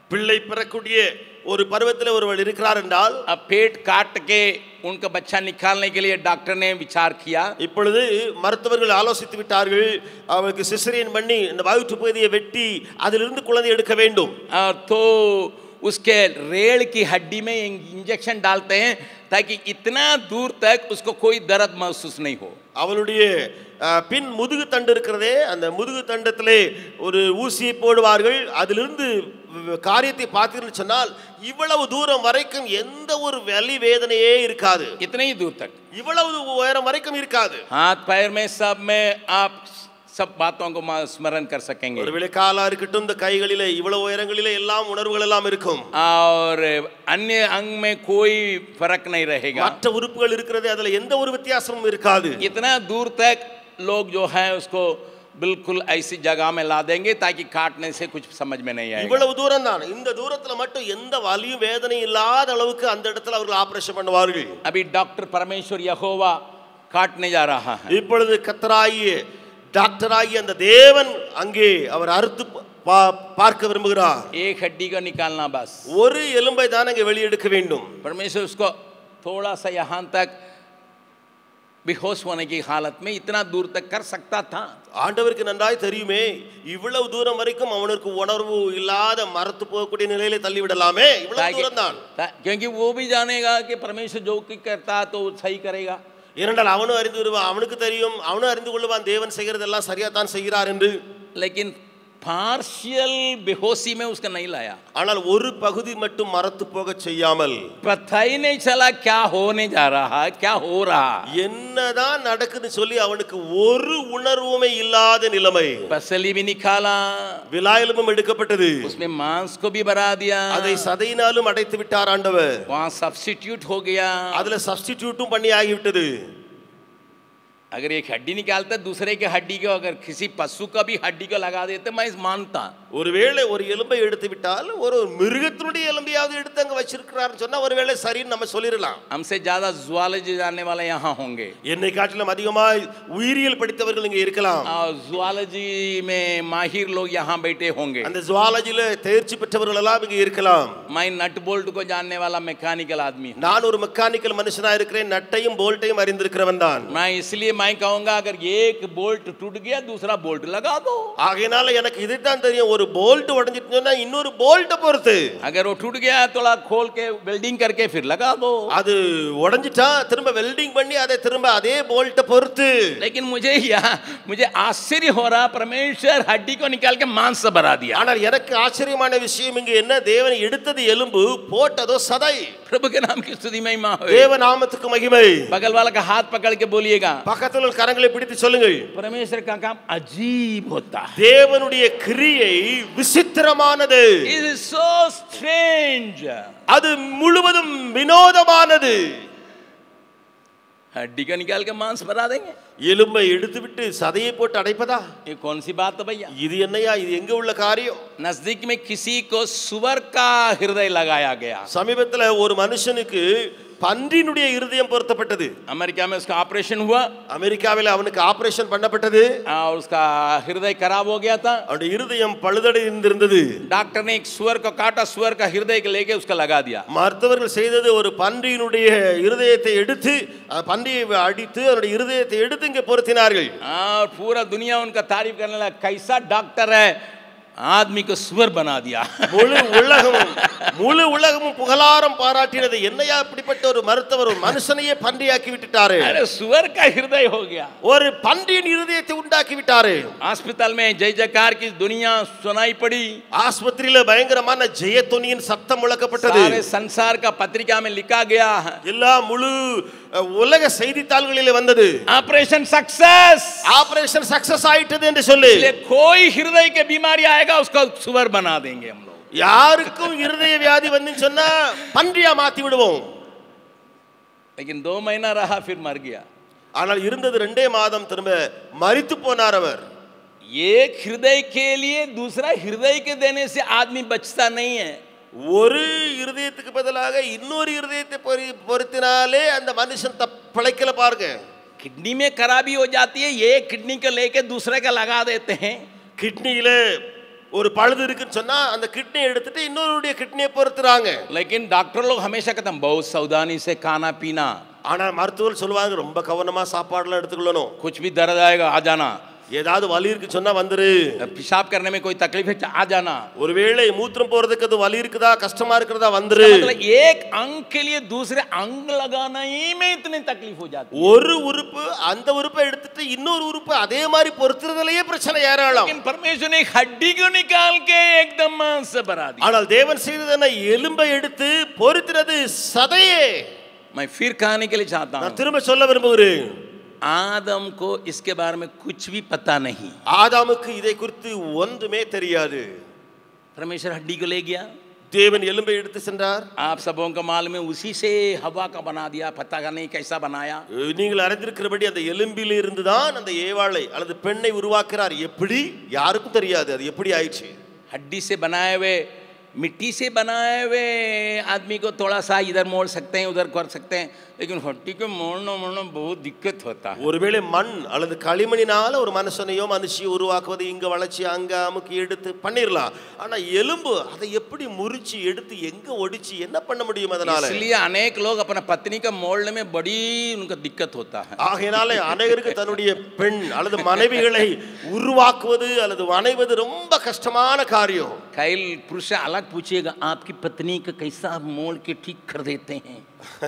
பிள்ளை பிறக்கூடிய ஒரு பருவத்தில் ஒருவர் இருக்கிறார் என்றால்
अब पेट काट के उनका बच्चा निकालने के लिए डॉक्टर ने विचार किया
இப்பொழுது மருத்துவர்கள் ஆலோசித்து விட்டார்கள் அவருக்கு சிசரியன் பண்ணி இந்த வயிற்று பகுதியை வெட்டி அதிலிருந்து குழந்தை எடுக்க வேண்டும்
और तो उसके रेड़ की हड्डी में इंजेक्शन डालते हैं ताकि इतना दूर तक उसको कोई दर्द महसूस नहीं हो
அவளுடைய அஹ், பின் முதுகு தண்டு இருக்கிறதே அந்த முதுகு தண்டத்திலே ஒரு ஊசியை போடுவார்கள் அதிலிருந்து வ- காரியத்தை பார்த்தீங்கன்னு சொன்னால் இவ்வளவு தூரம் வரைக்கும் எந்த ஒரு வலி வேதனையே இருக்காது
इतने ही दूर तक
இவ்வளவு உயரம் வரைக்கும் இருக்காது
हाथ पैर में सब में आप सब बातों को मा- स्मरण कर सकेंगे
ஒருவேளை காலா இருக்கட்டும் இந்த கைகளிலே இவ்வளவு உயரங்களிலே எல்லாம் உணர்வுகள் எல்லாம் இருக்கும்
और अन्य अंग में कोई फर्क नहीं रहेगा
மற்ற உறுப்புகள் இருக்கிறதே அதுல எந்த ஒரு வித்தியாசமும் இருக்காது
इतना दूर तक लोग जो है उसको बिल्कुल ऐसी जगह में ला देंगे ताकि काटने से कुछ समझ में नहीं आएगा
இவ்வளவு தூரம் தான் இந்த தூரத்துல மட்டும் எந்த வலியும் வேதனையும் இல்லாத அளவுக்கு அந்த இடத்துல அவர்கள் ஆபரேஷன் பண்ணுவார்கள்
अभी डॉक्टर परमेश्वर यहोवा काटने जा रहा है
இப்பொழுது கத்தராகிய டாக்டராகிய அந்த தேவன் அங்கே அவர் அறுத்து பா- பார்க்க விரும்புகிறார்
एक हड्डी को निकालना बस
ஒரு எலும்பை தான் அங்கே வெளியெடுக்க வேண்டும்
परमेश्वर उसको थोड़ा सा यहाँ तक बेहोश होने की हालत में इतना दूर तक कर सकता था
ஆண்டவருக்கு நன்றாய் தெரியுமே இவ்வளவு தூரம் வரைக்கும் அவனுக்கு உணர்வு இல்லாத மரத்து போகக்கூடிய நிலையில தள்ளி விடலாமே இவ்வளவு
ताकि-
தூரம் தான்
ता- क्योंकि वो भी जानेगा कि परमेश्वर जो कुछ करता है तो वो सही करेगा
ஏனென்றால் அவனும் அறிந்து வருவான் அவனுக்கு தெரியும் அவனும் அறிந்து கொள்ளுவான் தேவன் செய்கிறதெல்லாம் சரியா தான் செய்கிறார் என்று
लेकिन पार्शियल बेहोशी में उसका नहीं लाया
ஆனால் ஒரு பகுதி மட்டும் மரத்து போக செய்யாமல்
पता ही नहीं चला क्या होने जा रहा है क्या हो रहा है
என்னதான் நடக்குதுன்னு சொல்லி அவனுக்கு ஒரு உணர்வுமே இல்லாத நிலைமை
पसली भी निकाला
விலாயலமும் எடுக்கப்பட்டது
उसमें मांस को भी बढ़ा दिया
அதை சதையினாலும் அடைத்து விட்டார் ஆண்டவர்
वहां सब्सिट्यूट हो गया
அதுல சப்ஸ்டிடியூட்டும் பண்ணி ஆகிவிட்டது
अगर एक हड्डी निकालता दूसरे के हड्डी को अगर किसी पशु का भी हड्डी को लगा देते मैं मानता
ஒருவேளை ஒரு எலும்பை எடுத்து விட்டால் ஒரு மிருகத்தினுடைய எலும்பையாவது எடுத்து அங்க வச்சிருக்கிறாருன்னு சொன்னா ஒருவேளை சரின்னு நம்ம சொல்லிடலாம்
हमसे ज्यादा जुआलॉजी जानने वाले यहाँ होंगे
என்னை காட்டிலும் அதிகமாய் உயிரியல் படித்தவர்கள் இங்க இருக்கலாம்
और जुआलॉजी में माहिर लोग यहाँ बैठे होंगे
அந்த ஜுவாலஜில தேர்ச்சி பெற்றவர்கள் எல்லாம் இங்க இருக்கலாம்
मैं नट बोल्ट को जानने वाला मैकेनिकल आदमी हूँ
நான் ஒரு மெக்கானிக்கல் மனுஷனா இருக்கிறேன் நட்டையும் போல்ட்டையும் அறிந்திருக்கிறவன் தான்
मैं इसलिए मैं कहूंगा अगर एक बोल्ट टूट गया दूसरा बोल्ट लगा दो
ஆகையினால எனக்கு இதுதான் தெரியும் ஒரு போல்ட் உடைஞ்சிட்டு சொன்னா இன்னொரு போல்ட்டை பொறுத்து
अगर वो टूट गया थोड़ा खोल के वेल्डिंग करके फिर लगा दो
அது உடைஞ்சிட்டா திரும்ப வெல்டிங் பண்ணி அதை திரும்ப அதே போல்ட்டை பொறுத்து
लेकिन मुझे यहाँ मुझे आश्चर्य हो रहा परमेश्वर हड्डी को निकाल के मांस से भरा दिया
ஆனால் எனக்கு ஆச்சரியமான விஷயம் இங்க என்ன தேவன் எடுத்தது எலும்பு போட்டதோ சதை
प्रभु के नाम की स्तुति महिमा हो
தேவ நாமத்துக்கு மகிமை
बगल वाला का हाथ पकड़ के बोलिएगा
பக்கத்தில் உள்ள கரங்களை பிடித்து சொல்லுங்கள்
परमेश्वर का काम अजीब होता है
தேவனுடைய கிரியை விசித்திரமானது
It is so strange.
அது முழுவதும் வினோதமானது
हड्डी को निकाल के मांस भरा देंगे
எலும்பை எடுத்துவிட்டு சதையை போட்டு அடைப்பதா
ये कौन सी बात है भैया
இது என்னையா இது எங்க உள்ள காரியம்
नजदीक में किसी को सुअर का हृदय लगाया गया
சமீபத்துல ஒரு மனுஷனுக்கு பன்றியினுடைய இருதயம் பொருத்தப்பட்டது
अमेरिका में उसका ऑपरेशन हुआ
அமெரிக்காவில் அவனுக்கு ஆபரேஷன் பண்ணப்பட்டது
और उसका हृदय खराब हो गया था
அவனுடைய இருதயம் பழுதடைந்திருந்தது
डॉक्टर ने एक सुअर को काटा सुअर का हृदय को लेके उसका लगा दिया
மருத்துவர்கள் செய்தது ஒரு பன்றியினுடைய இருதயத்தை எடுத்து அந்த பன்றியை அடித்து அதனுடைய இருதயத்தை எடுத்து இங்கே பொருத்தினார்கள்
और पूरा दुनिया उनका तारीफ करने लगा कैसा डॉक्टर है आदमी को सुअर बना दिया
முழு உலகமும் முழு உலகமும் புகழாரம் பாராட்டினது என்னையா இப்படிப்பட்ட ஒரு மருத்துவர் ஒரு மனுஷனையே பன்றியாக்கி விட்டுட்டாரு
अरे सुअर का हृदय हो गया
ஒரு பன்றியின் இருதயத்தை உண்டாக்கி விட்டாரு
अस्पताल में जय जयकार की दुनिया सुनाई पड़ी
ஆஸ்பத்திரியில பயங்கரமான ஜெயத்தொனியின் சத்தம் முழக்கப்பட்டது
सारे संसार का पत्रिका में लिखा गया है
எல்லா முழு அஹ், உலக செய்தித்தாள்களிலே வந்தது
ऑपरेशन सक्सेस
ஆபரேஷன் சக்சஸ் ஆயிட்டது என்று சொல்லி
इसलिए कोई हृदय के बीमारी आएगा उसको सुअर बना देंगे हम लोग
யாருக்கும் இருதய வியாதி வந்துன்னு சொன்னா பன்றியா மாத்தி விடுவோம்
लेकिन दो महीना रहा फिर मर गया
ஆனால் இருந்தது ரெண்டே மாதம் திரும்ப மரித்து போனார் அவர்
एक हृदय के लिए दूसरा हृदय के देने से आदमी बचता नहीं है
ஒரு இருதயத்துக்கு பதிலாக இன்னொரு இருதயத்தை பொறி- பொருத்தினாலே அந்த மனுஷன் தப் பிழைக்கல பாருங்க
किडनी में खराबी हो जाती है एक किडनी को लेके दूसरे का लगा देते हैं
கிட்னியில ஒரு பழுது இருக்குன்னு சொன்னா அந்த கிட்னியை எடுத்துட்டு இன்னொருடைய கிட்னியை பொறுத்துறாங்க
लेकिन डॉक्टर लोग हमेशा कहते हैं बहुत सावधानी से खाना पीना
ஆனா மருத்துவர் சொல்லுவாங்க ரொம்ப கவனமா சாப்பாடுலாம் எடுத்துக்கொள்ளணும்
कुछ भी दर्द आएगा आ जाना
ஏதாவது வலி இருக்கு சொன்னா வந்துரு
पेशाब करने में कोई तकलीफ है आ जाना
ஒருவேளை மூத்திரம் போறதுக்கு அது வலி இருக்குதா கஷ்டமா இருக்குதா வந்துரு
इसका मतलब एक अंग के लिए दूसरे अंग लगाना ही में इतनी तकलीफ हो जाती है
ஒரு உறுப்பு அந்த உறுப்பை எடுத்துட்டு இன்னொரு உறுப்பு அதே மாதிரி பொறுத்துறதுலயே பிரச்சனை ஏறாளாம்
लेकिन परमेश्वर ने एक हड्डी को निकाल के एकदम मांस से भरा दिया
ஆனால் தேவன் செய்ததனை எலும்பை எடுத்து பொறுத்தினது சதையே
मैं फिर कहने के लिए चाहता
நான்
हूँ
திரும்ப சொல்ல விரும்புகிறேன்
आदम को इसके बारे में कुछ भी पता नहीं
ஆதாமுக்கு இதை குறித்து ஒன்றுமே தெரியாது
परमेश्वर हड्डी को ले गया
தேவன் எலும்பை எடுத்து சென்றார்
आप सबों का मालूम है उसी से हवा का बना दिया पता का नहीं कैसा बनाया
நீங்கள் அறிந்திருக்கிறபடி அந்த எலும்பில் இருந்துதான் அந்த ஏவாளை அல்லது பெண்ணை உருவாக்குறார் எப்படி யாருக்கும் தெரியாது அது எப்படி ஆயிடுச்சு
हड्डी से बनाए हुए मिट्टी से बनाए हुए आदमी को थोड़ा सा इधर मोड़ सकते हैं उधर कर सकते हैं लेकिन हड्डी को मोड़ना मोड़ना बहुत दिक्कत होता है
ஒருவேளை மண் அல்லது களிமணினால ஒரு மனுஷனையோ மனுஷியை உருவாக்குவது இங்க வளைச்சு அங்க அமுக்கி எடுத்து பண்ணிடலாம் ஆனா எலும்பு அதை எப்படி முறிச்சு எடுத்து எங்க ஒடிச்சு என்ன பண்ண முடியும் அதனால
इसलिए अनेक लोग अपना पत्नी का मोड़ने में बड़ी उनका दिक्कत होता है
ஆகையினால அநேகருக்கு தன்னுடைய பெண் அல்லது மனைவிகளை உருவாக்குவது அல்லது வணைவது ரொம்ப கஷ்டமான காரியம்
कई पुरुष से अलग पूछिएगा आपकी पत्नी का कैसा मोड़ के ठीक कर देते हैं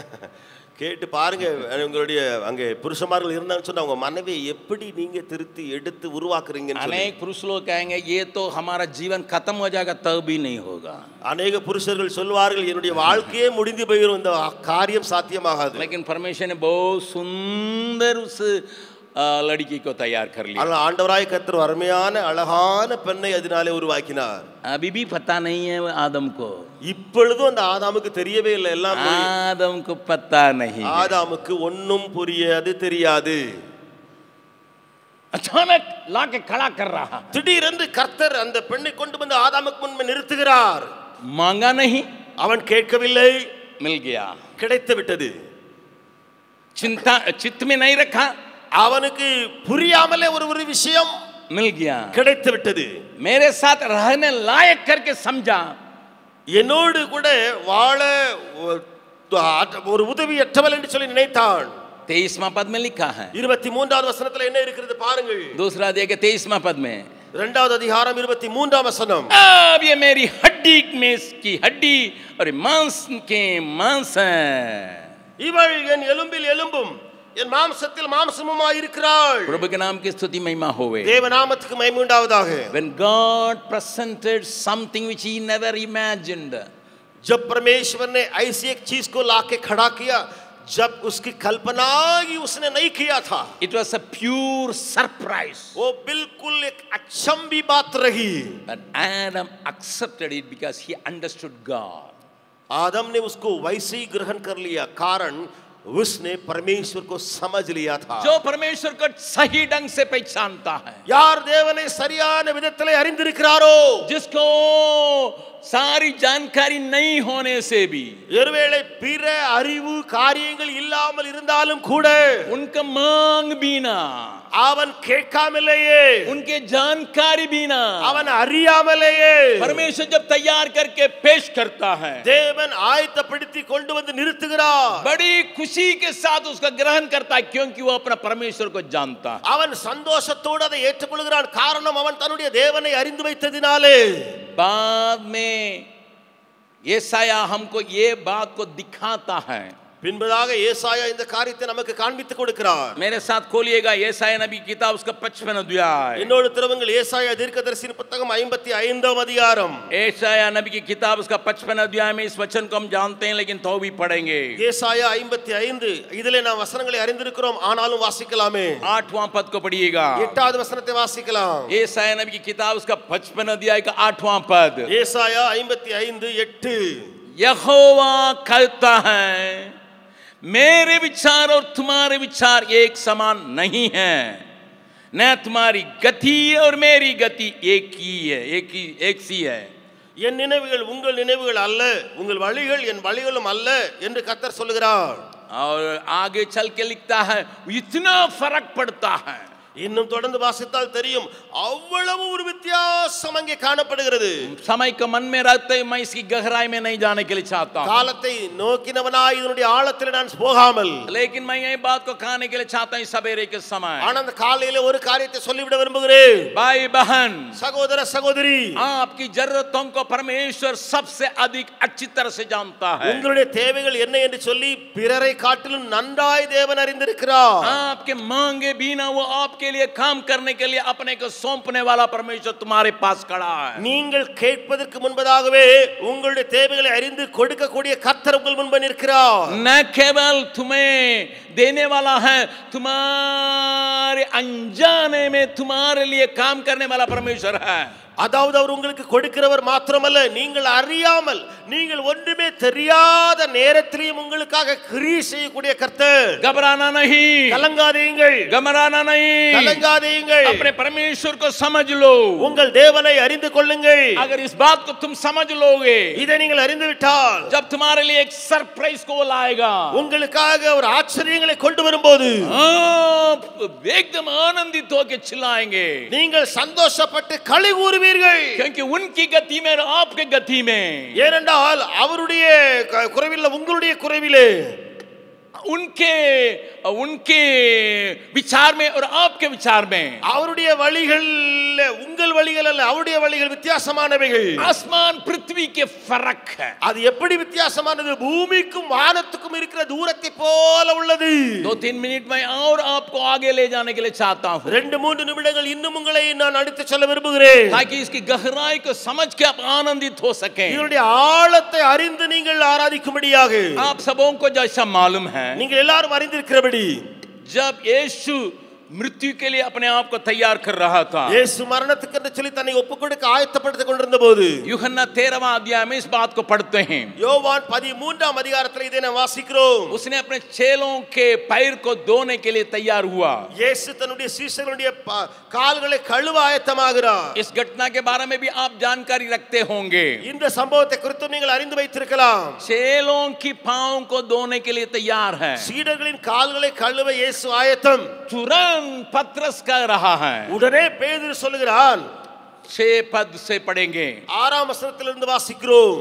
கேட்டு பாருங்க உங்களுடைய அங்கே புருஷமார்கள் இருந்தாங்கன்னு சொன்னா உங்க மனைவியை எப்படி நீங்க திருத்தி எடுத்து உருவாக்குறீங்கன்னு சொல்லி.
अनेक पुरुष लोग कहेंगे ये तो हमारा जीवन खत्म हो जाएगा तब भी नहीं होगा
அநேக புருஷர்கள் சொல்வார்கள் என்னுடைய வாழ்க்கையே முடிந்து போயிடும் இந்த காரியம் சாத்தியமாகாது
लेकिन परमेश्वर ने बहुत सुंदर उस अ, लड़की को तैयार कर लिया
ஆனால் ஆண்டவராய் கர்த்தர் ஒரு அருமையான அழகான பெண்ணை அதனாலே உருவாக்கினார்
अभी भी पता नहीं है वो आदम को
இப்பொழுதும் அந்த ஆதாமுக்கு தெரியவே இல்லை எல்லாம் புரியும்.
आदम को पता नहीं है।
ஆதாமுக்கு ஒன்னும் புரியாது தெரியாது
अचानक ला के खड़ा कर रहा
திடீரென்று கர்த்தர் அந்த பெண்ணை கொண்டு வந்து ஆதாமுக்கு முன்பு நிறுத்துகிறார்
मांगा नहीं
அவன் கேட்கவில்லை
मिल गया
கிடைத்து விட்டது
चिंता चित्त में नहीं रखा
அவனுக்கு புரியாமலே ஒரு ஒரு விஷயம்
मिल गया
கிடைத்து விட்டது
मेरे साथ रहने लायक करके समझा
என்னோடு கூட வாழ ஒ- ஒரு உதவியற்றவள் என்று சொல்லி நினைத்தான்
तेईसवा पद में लिखा है
இருபத்தி மூன்றாவது வசனத்துல என்ன இருக்கிறது பாருங்கள்
दूसरा देखिए तेईसवा पद में
இரண்டாவது அதிகாரம் இருபத்தி மூன்றாம் வசனம்
अब ये मेरी हड्डी में की हड्डी और ये मांस के मांस है
இவள் என் எலும்பில் எலும்பும் என் மாம்சத்தில் மாம்சமுமாய் இருக்கிறாள்
प्रभु के नाम की स्तुति महिमा होवे
தேவநாமத்துக்கு மகிமை உண்டாவதாக
when god presented something which he never imagined
जब परमेश्वर ने ऐसी एक चीज को लाके खड़ा किया जब उसकी कल्पना ही उसने नहीं किया था
it was a pure surprise
वो बिल्कुल एक अचंबी बात रही
but adam accepted it because he understood god
आदम ने उसको वैसे ही ग्रहण कर लिया कारण उसने परमेश्वर को समझ लिया था
जो परमेश्वर को सही ढंग से पहचानता है
யார் தேவனை சரியான விதத்திலே அறிந்திருக்கிறாரோ
जिसको सारी जानकारी नहीं होने से भी
ஒருவேளை பிற அறிவு காரியங்கள் இல்லாமல் இருந்தாலும் கூட
उनका मांग बिना
அவன் கேட்காமலேயே
उनके जानकारी बिना
அவன் அறியாமலேயே
परमेश्वर जब तैयार करके पेश करता है
தேவன் ஆயத்தப்படுத்தி கொண்டு வந்து நிறுத்துகிறார்
बड़ी खुशी के साथ उसका ग्रहण करता है क्योंकि वो अपना परमेश्वर को जानता है
அவன் சந்தோஷத்தோடு அதை ஏற்றுக்கொள்கிறான் காரணம் அவன் தன்னுடைய தேவனை அறிந்து வைத்ததினாலே
बाद में येसाया हमको ये बात को दिखाता है
பின்பதாக ஏசாயா இந்த காரியத்தை நமக்கு காண்பித்துக் கொடுக்கிறார்
मेरे साथ खोलिएगा येसाया नबी की किताब उसका पचपन अध्याय
என்னோடு திருவங்கள் ஏசாயா தீர்க்கதரிசியின் புத்தகம் ஐம்பத்தி ஐந்தாம் அதிகாரம்
ऐसाया नबी की किताब उसका पचपन अध्याय में इस वचन को हम जानते हैं लेकिन तो भी पढ़ेंगे
ஏசாயா ஐம்பத்தி ஐந்து இதிலே நாம் வசனங்களை அறிந்திருக்கிறோம் ஆனாலும் வாசிக்கலாமே
आठवां पद को पढ़िएगा
எட்டாவது வசனத்தை வாசிக்கலாம்
ऐसाया नबी की किताब उसका पचपन अध्याय का आठवां पद
ஏசாயா ஐம்பத்தி ஐந்து எட்டு
यहोवा कहता है मेरे विचार और तुम्हारे विचार एक समान नहीं है न तुम्हारी गति और मेरी गति एक ही है एक ही एक सी है
என் நினைவுகள் உங்கள் நினைவுகள் அல்ல உங்கள் வழிகள் என் வழிகளும் அல்ல என்று கத்தர் சொல்லுகிறார்
और आगे चल के लिखता है इतना फर्क पड़ता है
இன்னும் தொடர்ந்து வாசித்தால் தெரியும் அவ்வளவு ஒரு வித்தியாசம் அங்கே காணப்படுகிறது
समय को मन में रखते हुए मैं इसकी गहराई में नहीं जाने के लिए चाहता हूँ
காலத்தை நோக்கினவனாய் இதனுடைய ஆழத்தில் நான் போகாமல்
लेकिन मैं यही बात को कहने के लिए चाहता हूँ इस सवेरे के समय
ஆனா அந்த காலையில ஒரு காரியத்தை சொல்லிவிட விரும்புகிறேன்
भाई बहन
சகோதர சகோதரி
आपकी जरूरतों को परमेश्वर सबसे अधिक अच्छी तरह से जानता है
உங்களுடைய தேவைகள் என்ன என்று சொல்லி பிறரை காட்டிலும் நன்றாய் தேவன் அறிந்திருக்கிறார்
आपके मांगे बिना वो आपके लिए काम करने के लिए अपने को सौंपने वाला परमेश्वर तुम्हारे पास खड़ा है
நீங்கள் கேட்பதற்கு முன்பதாகவே உங்களுடைய தேவைகளை அறிந்து கொடுக்கக்கூடிய கர்த்தர் உங்கள் முன்பு நிற்கிறார்
न केवल तुम्हें देने वाला है तुम्हारे अनजाने में तुम्हारे लिए काम करने वाला परमेश्वर है
அதாவது அவர் உங்களுக்கு கொடுக்கிறவர் மாத்திரமல்ல நீங்கள் அறியாமல் நீங்கள் ஒன்றுமே தெரியாத நேரத்திலையும் உங்களுக்காக கிரியை செய்யக்கூடிய கர்த்தர்
घबराना नहीं
கலங்காதீங்கள்
घबराना नहीं
கலங்காதீங்கள்
अपने परमेश्वर को समझ लो
உங்கள் தேவனை அறிந்து கொள்ளுங்கள்
अगर इस बात को तुम समझ लोगे
இதை நீங்கள் அறிந்து விட்டால்
जब तुम्हारे लिए एक सरप्राइज को वो लाएगा
உங்களுக்காக ஒரு ஆச்சரியங்களை கொண்டு வரும்போது
आप एकदम आनंदित होकर चिल्लाएंगे
நீங்கள் சந்தோஷப்பட்டு களி கூறுவீர்கள்
क्योंकि उनकी गति में और आपके गति में
ஏனென்றால் அவருடைய க- குறைவில்லை உங்களுடைய குறைவிலே
उनके उनके विचार में और आपके विचार में
அவருடைய வழிகள் உங்கள் வழிகள் அல்ல அவருடைய வழிகள் வித்தியாசமானவைகள்
आसमान पृथ्वी के फर्क है
அது எப்படி வித்தியாசமானது பூமிக்கும் வானத்துக்கும் இருக்கிற தூரத்தை போல உள்ளது
दो तीन मिनट में और आपको आगे ले जाने के लिए चाहता हूँ
ரெண்டு மூன்று நிமிடங்கள் இன்னும் உங்களை நான் அடித்து சொல்ல விரும்புகிறேன்
ताकि इसकी गहराई को समझ के आप आनंदित हो सके
இதனுடைய ஆழத்தை அறிந்து நீங்கள் ஆராதிக்கும்படியாக
आप सबों को जैसा मालूम है
நீங்கள் எல்லாரும் அறிந்திருக்கிறபடி
जब यीशु मृत्यु के लिए अपने आप को तैयार कर रहा था
இயேசு மரணத்துக்கு என்று சொல்லி தன்னை ஒப்புக் கொடுக்க ஆயத்தப்படுத்திக் கொண்டிருந்த போது
यूहन्ना तेरहवा अध्याय में इस बात को पढ़ते हैं
யோவான் பதிமூன்றாம் அதிகாரத்தில் இதை நாம் வாசிக்கிறோம்
उसने अपने चेलों के पैर को धोने के लिए तैयार हुआ
இயேசு தன்னுடைய சீசர்களுடைய ப- கால்களை கழுவ ஆயத்தமாகிறார்
इस घटना के बारे में भी आप जानकारी रखते होंगे
இந்த சம்பவத்தை குறித்து நீங்கள் அறிந்து வைத்திருக்கலாம்
चेलों की पाँव को धोने के लिए तैयार है
சீடர்களின் கால்களை கழுவ இயேசு ஆயத்தம்
तुरंत पत्रस कर रहा है
உடனே பேதுரு சொல்லுகிறான்
छह पद से पढ़ेंगे
ஆறாம் வசனத்திலிருந்து வாசிக்கிறோம்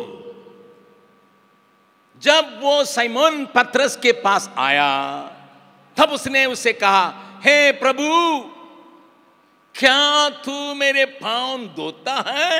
जब वो साइमन पत्रस के पास आया तब उसने उसे कहा हे प्रभु क्या तू मेरे पाँव धोता है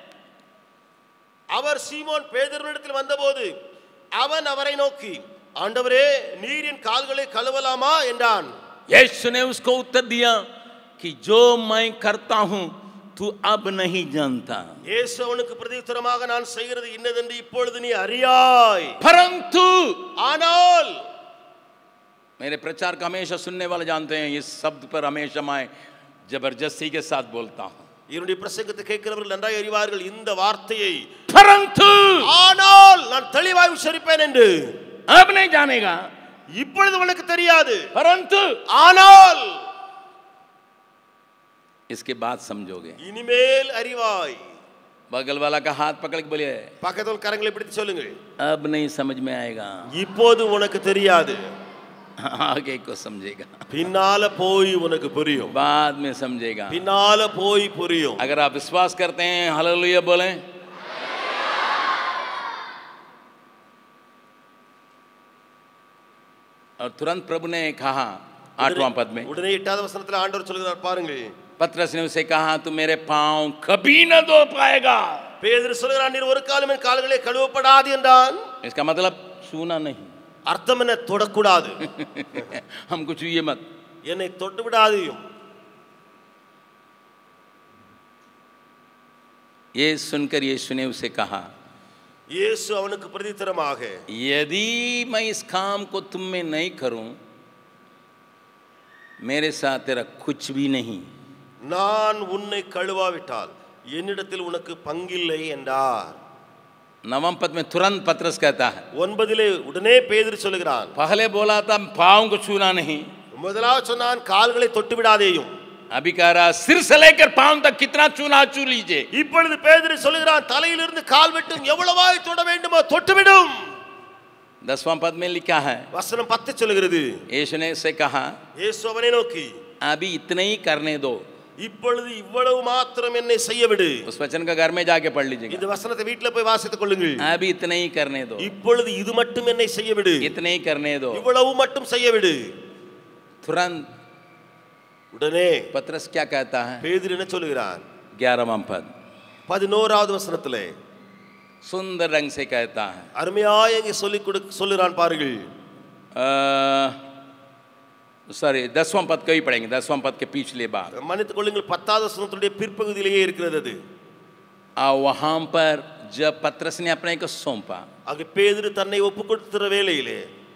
அவர் சீமோன் பேதுருவிடத்தில் வந்தபோது அவன் அவரை நோக்கி ஆண்டவரே நீர் என் கால்களை கழுவலாமா என்றான்
यीशु ने उसको उत्तर दिया कि जो मैं करता हूं तू अब नहीं जानता
இயேசு அவனுக்கு பிரதியுத்தரமாக நான் செய்கிறது இன்னதென்று இப்பொழுது நீ அறியாய்
परंतु
ஆனால்
मेरे प्रचार का हमेशा सुनने वाले जानते हैं इस शब्द पर हमेशा मैं जबरदस्ती के साथ बोलता हूं
என்னுடைய பிரசங்கத்தை கேட்கிறவர்கள் நன்றாய் அறிவார்கள் இந்த வார்த்தையை
परंतु
ஆனால் நான் தெளிவாய் உச்சரிப்பேன் என்று
अब नहीं जानेगा
இப்பொழுது உனக்கு தெரியாது
परंतु
ஆனால்
इसके बाद समझोगे
இனிமேல் அறிவாய்
बगल वाला का हाथ पकड़ के बोलिए
பக்கத்தில் கரங்களை பிடித்து சொல்லுங்கள்
अब नहीं समझ में आएगा
இப்போது உனக்கு தெரியாது
आगे को समझेगा
பின்னால போய் உனக்கு புரியும்
बाद में समझेगा
பின்னால போய் புரியும்
अगर आप विश्वास करते हैं हालेलुया बोले और तुरंत प्रभु ने कहा आठवां पद में
உடனே எட்டாவது வசனத்துல ஆண்டவர் சொல்கிறார் பாருங்கள்
पत्रस ने उसे कहा तू मेरे पांव कभी न धो पाएगा
பேதுரு சொல்கிறான் நீர் ஒரு காலம் என் கால்களை கழுவப்படாது என்றான்
इसका मतलब छूना नहीं
அர்த்தம் என்ன தொடக்கூடாது
हमको छूइए मत
என்னை தொட்டு விடாதையும்
ये सुनकर यीशु ने उसे कहा
இயேசு அவனுக்கு பிரதித்தரமாக
यदि मैं इस काम को तुम में नहीं करूं मेरे साथ तेरा कुछ भी नहीं
நான் உன்னை கழுவாவிட்டால் என்னிடத்தில் உனக்கு பங்கில்லை என்றார்
नवम पद में तुरंत पत्रस कहता है
ஒன்பதிலே உடனே பேதுரு சொல்லுகிறான்
पहले बोला था पाँव को छूना नहीं
முதலாவது சொன்னான் கால்களை தொட்டு விடாதேயும்
अभी कह रहा सिर से लेकर पाँव तक कितना चूना छू लीजिए
இப்பொழுது பேதுரு சொல்லுகிறான் தலையிலிருந்து கால் வெட்டும் எவ்வளவாய் தொட வேண்டுமோ தொட்டுவிடும்
दसवां पद में लिखा है
வசனம் பத்து சொல்லுகிறது
यीशु ने उससे कहा
இயேசு அவனை நோக்கி
अभी इतने ही करने दो
இப்பொழுது இவ்வளவு மாத்திரம் என்னை செய்ய விடு
उस वचन का घर में जाके पढ़ लीजिएगा
இந்த வசனத்தை வீட்டுல போய் வாசித்துக் கொள்ளுங்கள்
अभी इतने ही करने दो
இப்பொழுது இது மட்டும் என்னை செய்ய விடு
इतने ही करने दो
இவ்வளவு மட்டும் செய்ய விடு
तुरंत
உடனே
पत्रस क्या कहता है
பேதுரு என்ன சொல்லுகிறான்
ग्यारहवा पद
பதினோராவது வசனத்திலே
सुंदर रंग से कहता है
அருமையாய் இங்கே சொல்லி கொடு சொல்லுகிறான் பாருங்கள்
सॉरी दसवां पद को ही पढ़ेंगे दसवां पद के पिछले बार
மன்னித்துக் கொள்ளுங்கள் பத்தாவது வசனத்துடைய பிற்பகுதியிலேயே இருக்கிறது அது
और वहाँ पर जब पत्रस ने अपने को सौंपा
அங்கே பேதுரு தன்னை ஒப்பு கொடுத்துற வேலையிலே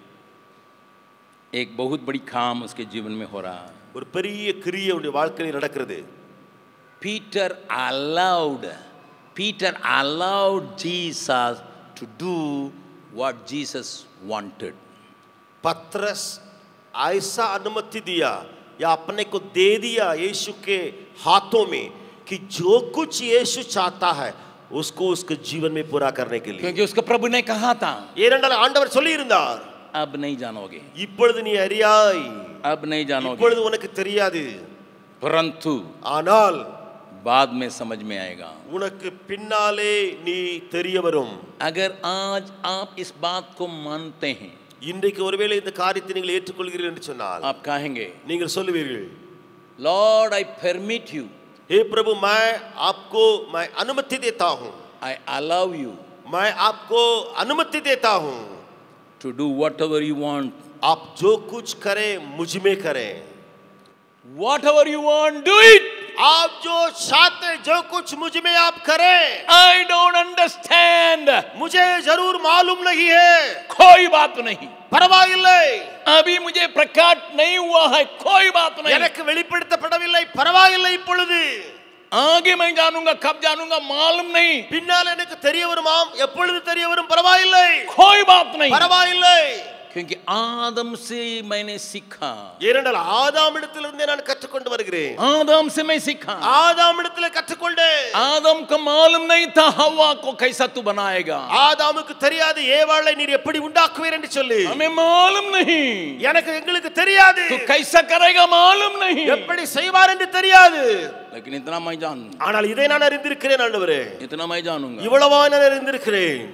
एक बहुत बड़ी काम उसके जीवन में हो रहा है
ஒரு பெரிய கிரியை அவனுடைய வாழ்க்கையில் நடக்கிறது
Peter allowed Peter allowed Jesus to do what Jesus wanted.
पत्रस ऐसा अनुमति दिया या अपने को दे दिया यीशु के हाथों में कि जो कुछ यीशु चाहता है उसको उसके जीवन में पूरा करने के लिए
क्योंकि उसका प्रभु ने कहा था
ஏனென்றால் ஆண்டவர் சொல்லி இருந்தார்
अब नहीं जानोगे
இப்பொழுது நீ அறியாய்
अब नहीं जानोगे
இப்பொழுது உனக்கு தெரியாது
परंतु
ஆனால்
बाद में समझ में आएगा
உனக்கு பின்னாலே நீ தெரிய வரும்
अगर आज आप इस बात को मानते हैं
இன்றைக்கு ஒருவேளை இந்த காரியத்தை நீங்கள் ஏற்றுக்கொள்கிறீர்கள் என்று சொன்னால்
आप कहेंगे
நீங்கள் சொல்லுவீர்கள்
लॉर्ड आई परमिट यू
हे प्रभु मैं आपको मैं अनुमति देता हूँ
आई अलाउ यू
मैं आपको अनुमति देता हूँ
to do whatever you want
आप जो कुछ करें मुझ में करें
whatever you want do it
आप जो चाहते जो कुछ मुझ में आप करें
आई डोंट अंडरस्टैंड
मुझे जरूर मालूम नहीं है
कोई बात नहीं
பரவாயில்லை
अभी मुझे प्रकट नहीं हुआ है कोई बात नहीं
எனக்கு வெளிப்படுத்தப்படவில்லை பரவாயில்லை இப்பொழுது
आगे मैं जानूंगा कब जानूंगा मालूम नहीं
பின்னால் எனக்கு தெரிய வருமாம் எப்பொழுது தெரிய வரும் பரவாயில்லை
कोई बात नहीं
பரவாயில்லை
क्योंकि आदम से मैंने सीखा
ஏனென்றால் ஆதாமிடத்திலிருந்தே நான் கற்றுக்கொண்டு வருகிறேன்
आदम से मैं सीखा
ஆதாமிடத்தில் கற்றுக்கொண்டேன்
आदम को मालूम नहीं था हवा को कैसा तू बनाएगा
ஆதாமுக்கு தெரியாது ஏவாளை நீர் எப்படி உண்டாக்குவீர் என்று சொல்லி
हमें मालूम नहीं
எனக்கு எங்களுக்கு தெரியாது
तू कैसा करेगा मालूम नहीं
எப்படி செய்வார் என்று தெரியாது
लेकिन इतना मैं जान
ஆனால் इதை நான் அறிந்திருக்கிறேன் ஆண்டவரே
इतना मैं जानूंगा
இவ்வளவா நான் அறிந்திருக்கிறேன்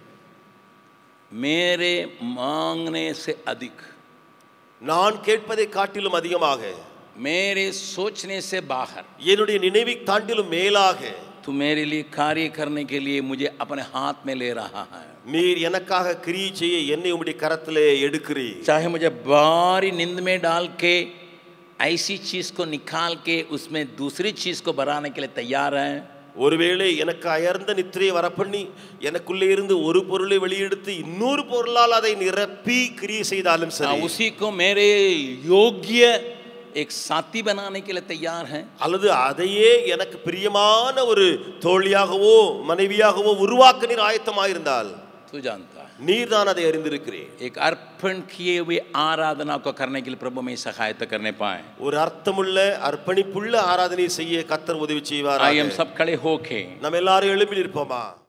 मेरे मांगने से अधिक
நான் கேட்பதை காட்டிலும் அதிகமாக
मेरे सोचने से बाहर
என்னுடைய நினைவை தாண்டிலும் மேலாக
तू मेरे लिए कार्य करने के लिए मुझे अपने हाथ में ले रहा है
நீர் எனக்காக கிரியை செய்ய என்னை உம்முடைய கரத்திலே எடுக்கிறீர்
चाहे मुझे बारी नींद में डाल के ऐसी चीज को निकाल के उसमें दूसरी चीज को बनाने के लिए तैयार है
ஒருவேளை எனக்கு அயர்ந்த நித்திரையை வரப்பண்ணி எனக்குள்ளே இருந்து ஒரு பொருளை வெளியெடுத்து இன்னொரு பொருளால் அதை நிரப்பி கிரியை செய்தாலும்
हाँ,
சரி
उसी को मेरे योग्य एक साथी बनाने के लिए तैयार है
அல்லது அதையே எனக்கு பிரியமான ஒரு தோழியாகவோ மனைவியாகவோ உருவாக்க நீர் ஆயத்தமாயிருந்தால்
तू जानता है
நீர் தான் அதை அறிந்திருக்கிறேன்
एक अर्पण किए हुए आराधना को करने के लिए प्रभु में सहायता करने पाए
ஒரு அர்த்தமுள்ள அர்ப்பணிப்புள்ள ஆராதனை செய்ய கத்தர் உதவி
आइए हम
செய்வார்
सब खड़े होके
நம்ம எல்லாரும் எழுப்பி நிற்போமா